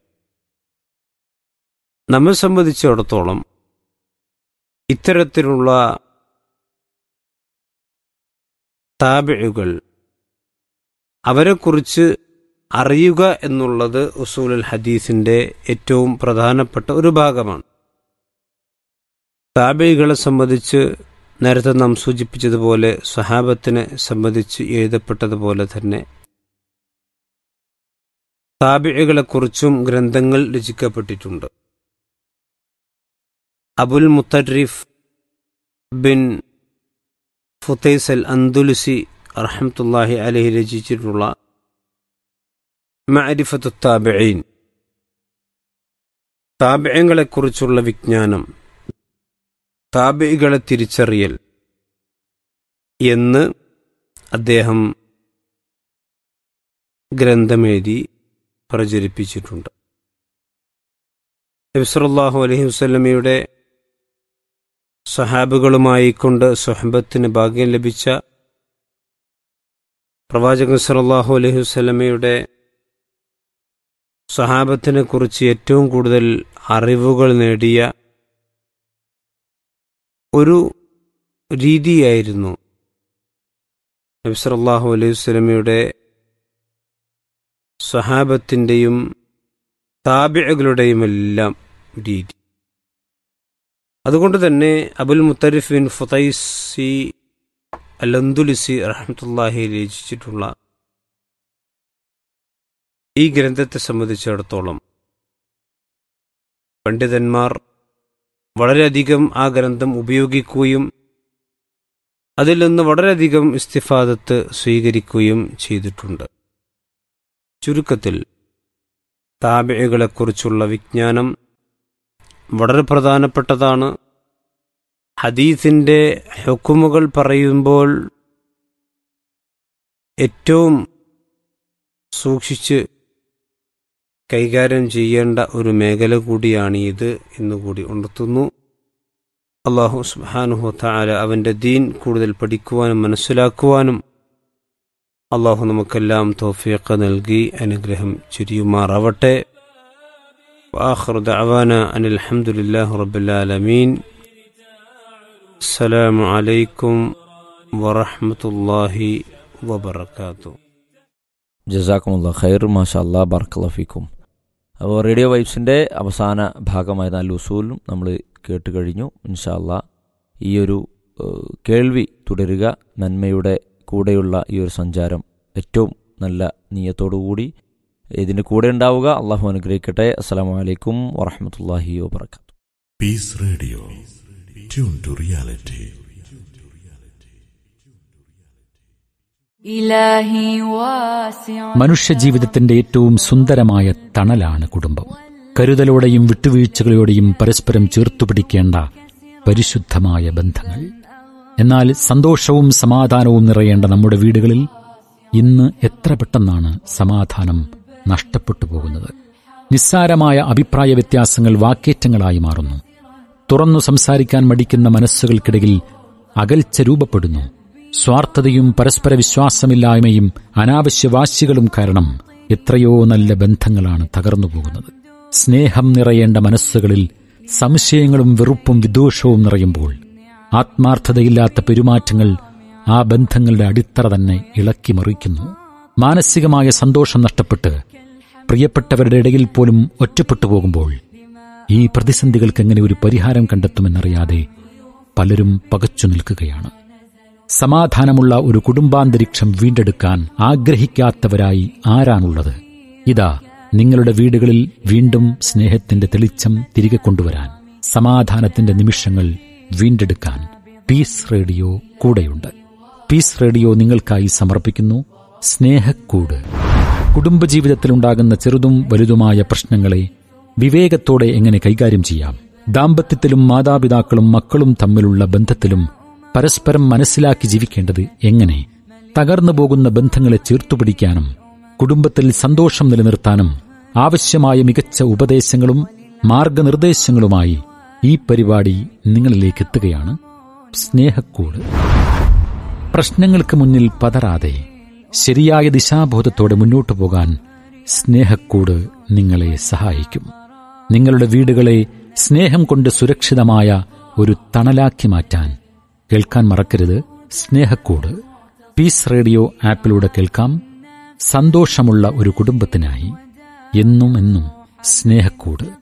നമ്മെ സംബന്ധിച്ചിടത്തോളം ഇത്തരത്തിലുള്ള താബിഴുകൾ അവരെക്കുറിച്ച് അറിയുക എന്നുള്ളത് ഉസൂലുൽ ഹദീസിന്റെ ഏറ്റവും പ്രധാനപ്പെട്ട ഒരു ഭാഗമാണ് താബികളെ സംബന്ധിച്ച് നേരത്തെ നാം സൂചിപ്പിച്ചതുപോലെ സ്വഹാബത്തിനെ സംബന്ധിച്ച് എഴുതപ്പെട്ടതുപോലെ തന്നെ താബികളെക്കുറിച്ചും ഗ്രന്ഥങ്ങൾ രചിക്കപ്പെട്ടിട്ടുണ്ട് അബുൽ മുത്തറിഫ് ബിൻ ഫുത്തൈസ് അൽ അന്തുലുസി റഹമത്തുല്ലാഹി അലഹി രചിച്ചിട്ടുള്ള മഅരിഫത്തു താബിഈൻ താബിയങ്ങളെക്കുറിച്ചുള്ള വിജ്ഞാനം താബികളെ തിരിച്ചറിയൽ എന്ന് അദ്ദേഹം ഗ്രന്ഥമെഴുതി പ്രചരിപ്പിച്ചിട്ടുണ്ട് നബിസ്വല്ലാഹു അലഹി വസ്ലമയുടെ സഹാബുകളുമായി കൊണ്ട് സ്വഹബത്തിന് ഭാഗ്യം ലഭിച്ച പ്രവാചകൻ സല്ലാഹു അലൈഹി വസ്ലമയുടെ സഹാബത്തിനെ കുറിച്ച് ഏറ്റവും കൂടുതൽ അറിവുകൾ നേടിയ ഒരു രീതിയായിരുന്നു നബ്സറല്ലാഹു അലൈഹി വസ്ലമയുടെ സഹാബത്തിൻ്റെയും താബികളുടെയുമെല്ലാം രീതി അതുകൊണ്ട് തന്നെ അബുൽ മുത്തരിഫ് ബിൻ ഫുതൈസി അലന്തുലിസി റഹമത്തുല്ലാഹി രചിച്ചിട്ടുള്ള ഈ ഗ്രന്ഥത്തെ സംബന്ധിച്ചിടത്തോളം പണ്ഡിതന്മാർ വളരെയധികം ആ ഗ്രന്ഥം ഉപയോഗിക്കുകയും അതിൽ നിന്ന് വളരെയധികം ഇസ്തിഫാദത്ത് സ്വീകരിക്കുകയും ചെയ്തിട്ടുണ്ട് ചുരുക്കത്തിൽ താബിഴകളെക്കുറിച്ചുള്ള വിജ്ഞാനം വളരെ പ്രധാനപ്പെട്ടതാണ് ഹദീസിൻ്റെ ഹുക്കുമുകൾ പറയുമ്പോൾ ഏറ്റവും സൂക്ഷിച്ച് കൈകാര്യം ചെയ്യേണ്ട ഒരു മേഖല കൂടിയാണ് ഇത് എന്നുകൂടി ഉണർത്തുന്നു അള്ളാഹു സുബാനുഹു താല അവൻ്റെ ദീൻ കൂടുതൽ പഠിക്കുവാനും മനസ്സിലാക്കുവാനും അള്ളാഹു നമുക്കെല്ലാം തോഫിയൊക്കെ നൽകി അനുഗ്രഹം ചുരിയുമാറാവട്ടെ وآخر دعوانا أن الحمد لله رب العالمين السلام عليكم ورحمة الله وبركاته ജസാക്കുമുള്ള ഖൈർ മാഷാ അല്ലാ ബർക്കലഫിക്കും അപ്പോൾ റേഡിയോ വൈബ്സിൻ്റെ അവസാന ഭാഗമായ നാല് ഉസൂലും നമ്മൾ കേട്ട് കഴിഞ്ഞു ഇൻഷാ അല്ലാ ഈ ഒരു ഏഹ്, കേൾവി തുടരുക നന്മയുടെ കൂടെയുള്ള ഈ ഒരു സഞ്ചാരം ഏറ്റവും നല്ല നീയത്തോടുകൂടി ഇതിൻ്റെ കൂടെ ഉണ്ടാവുക അള്ളാഹു അനുഗ്രഹിക്കട്ടെ അസ്സാം വലൈക്കും വറഹമത്തല്ലാഹി വാബർക്കാത്തു Peace Radio. Tune to reality. إلهي واسع മനുഷ്യജീവിതത്തിന്റെ ഏറ്റവും സുന്ദരമായ തണലാണ് കുടുംബം കരുതലോടെയും വിട്ടുവീഴ്ചകളോടെയും പരസ്പരം ചേർത്തുപിടിക്കേണ്ട പരിശുദ്ധമായ ബന്ധങ്ങൾ എന്നാൽ സന്തോഷവും സമാധാനവും നിറയേണ്ട നമ്മുടെ വീടുകളിൽ ഇന്ന് എത്ര പെട്ടെന്നാണ് സമാധാനം നഷ്ടപ്പെട്ടു പോകുന്നത് നിസ്സാരമായ അഭിപ്രായ വ്യത്യാസങ്ങൾ വാക്കേറ്റങ്ങളായി മാറുന്നു തുറന്നു സംസാരിക്കാൻ മടിക്കുന്ന മനസ്സുകൾക്കിടയിൽ അകൽച്ച രൂപപ്പെടുന്നു സ്വാർത്ഥതയും പരസ്പര വിശ്വാസമില്ലായ്മയും അനാവശ്യ വാശികളും കാരണം എത്രയോ നല്ല ബന്ധങ്ങളാണ് തകർന്നു പോകുന്നത് സ്നേഹം നിറയേണ്ട മനസ്സുകളിൽ സംശയങ്ങളും വെറുപ്പും വിദ്വേഷവും നിറയുമ്പോൾ ആത്മാർത്ഥതയില്ലാത്ത പെരുമാറ്റങ്ങൾ ആ ബന്ധങ്ങളുടെ അടിത്തറ തന്നെ ഇളക്കി മറിക്കുന്നു മാനസികമായ സന്തോഷം നഷ്ടപ്പെട്ട് പ്രിയപ്പെട്ടവരുടെ ഇടയിൽ പോലും ഒറ്റപ്പെട്ടു പോകുമ്പോൾ ഈ പ്രതിസന്ധികൾക്ക് എങ്ങനെ ഒരു പരിഹാരം കണ്ടെത്തുമെന്നറിയാതെ പലരും പകച്ചു നിൽക്കുകയാണ് സമാധാനമുള്ള ഒരു കുടുംബാന്തരീക്ഷം വീണ്ടെടുക്കാൻ ആഗ്രഹിക്കാത്തവരായി ആരാണുള്ളത് ഇതാ നിങ്ങളുടെ വീടുകളിൽ വീണ്ടും സ്നേഹത്തിന്റെ തെളിച്ചം തിരികെ കൊണ്ടുവരാൻ സമാധാനത്തിന്റെ നിമിഷങ്ങൾ വീണ്ടെടുക്കാൻ പീസ് റേഡിയോ കൂടെയുണ്ട് പീസ് റേഡിയോ നിങ്ങൾക്കായി സമർപ്പിക്കുന്നു സ്നേഹക്കൂട് കുടുംബജീവിതത്തിലുണ്ടാകുന്ന ചെറുതും വലുതുമായ പ്രശ്നങ്ങളെ വിവേകത്തോടെ എങ്ങനെ കൈകാര്യം ചെയ്യാം ദാമ്പത്യത്തിലും മാതാപിതാക്കളും മക്കളും തമ്മിലുള്ള ബന്ധത്തിലും പരസ്പരം മനസ്സിലാക്കി ജീവിക്കേണ്ടത് എങ്ങനെ തകർന്നു പോകുന്ന ബന്ധങ്ങളെ ചേർത്തുപിടിക്കാനും കുടുംബത്തിൽ സന്തോഷം നിലനിർത്താനും ആവശ്യമായ മികച്ച ഉപദേശങ്ങളും മാർഗനിർദ്ദേശങ്ങളുമായി ഈ പരിപാടി നിങ്ങളിലേക്ക് എത്തുകയാണ് സ്നേഹക്കൂട് പ്രശ്നങ്ങൾക്ക് മുന്നിൽ പതറാതെ ശരിയായ ദിശാബോധത്തോടെ മുന്നോട്ടു പോകാൻ സ്നേഹക്കൂട് നിങ്ങളെ സഹായിക്കും നിങ്ങളുടെ വീടുകളെ സ്നേഹം കൊണ്ട് സുരക്ഷിതമായ ഒരു തണലാക്കി മാറ്റാൻ കേൾക്കാൻ മറക്കരുത് സ്നേഹക്കൂട് പീസ് റേഡിയോ ആപ്പിലൂടെ കേൾക്കാം സന്തോഷമുള്ള ഒരു കുടുംബത്തിനായി എന്നും എന്നും സ്നേഹക്കൂട്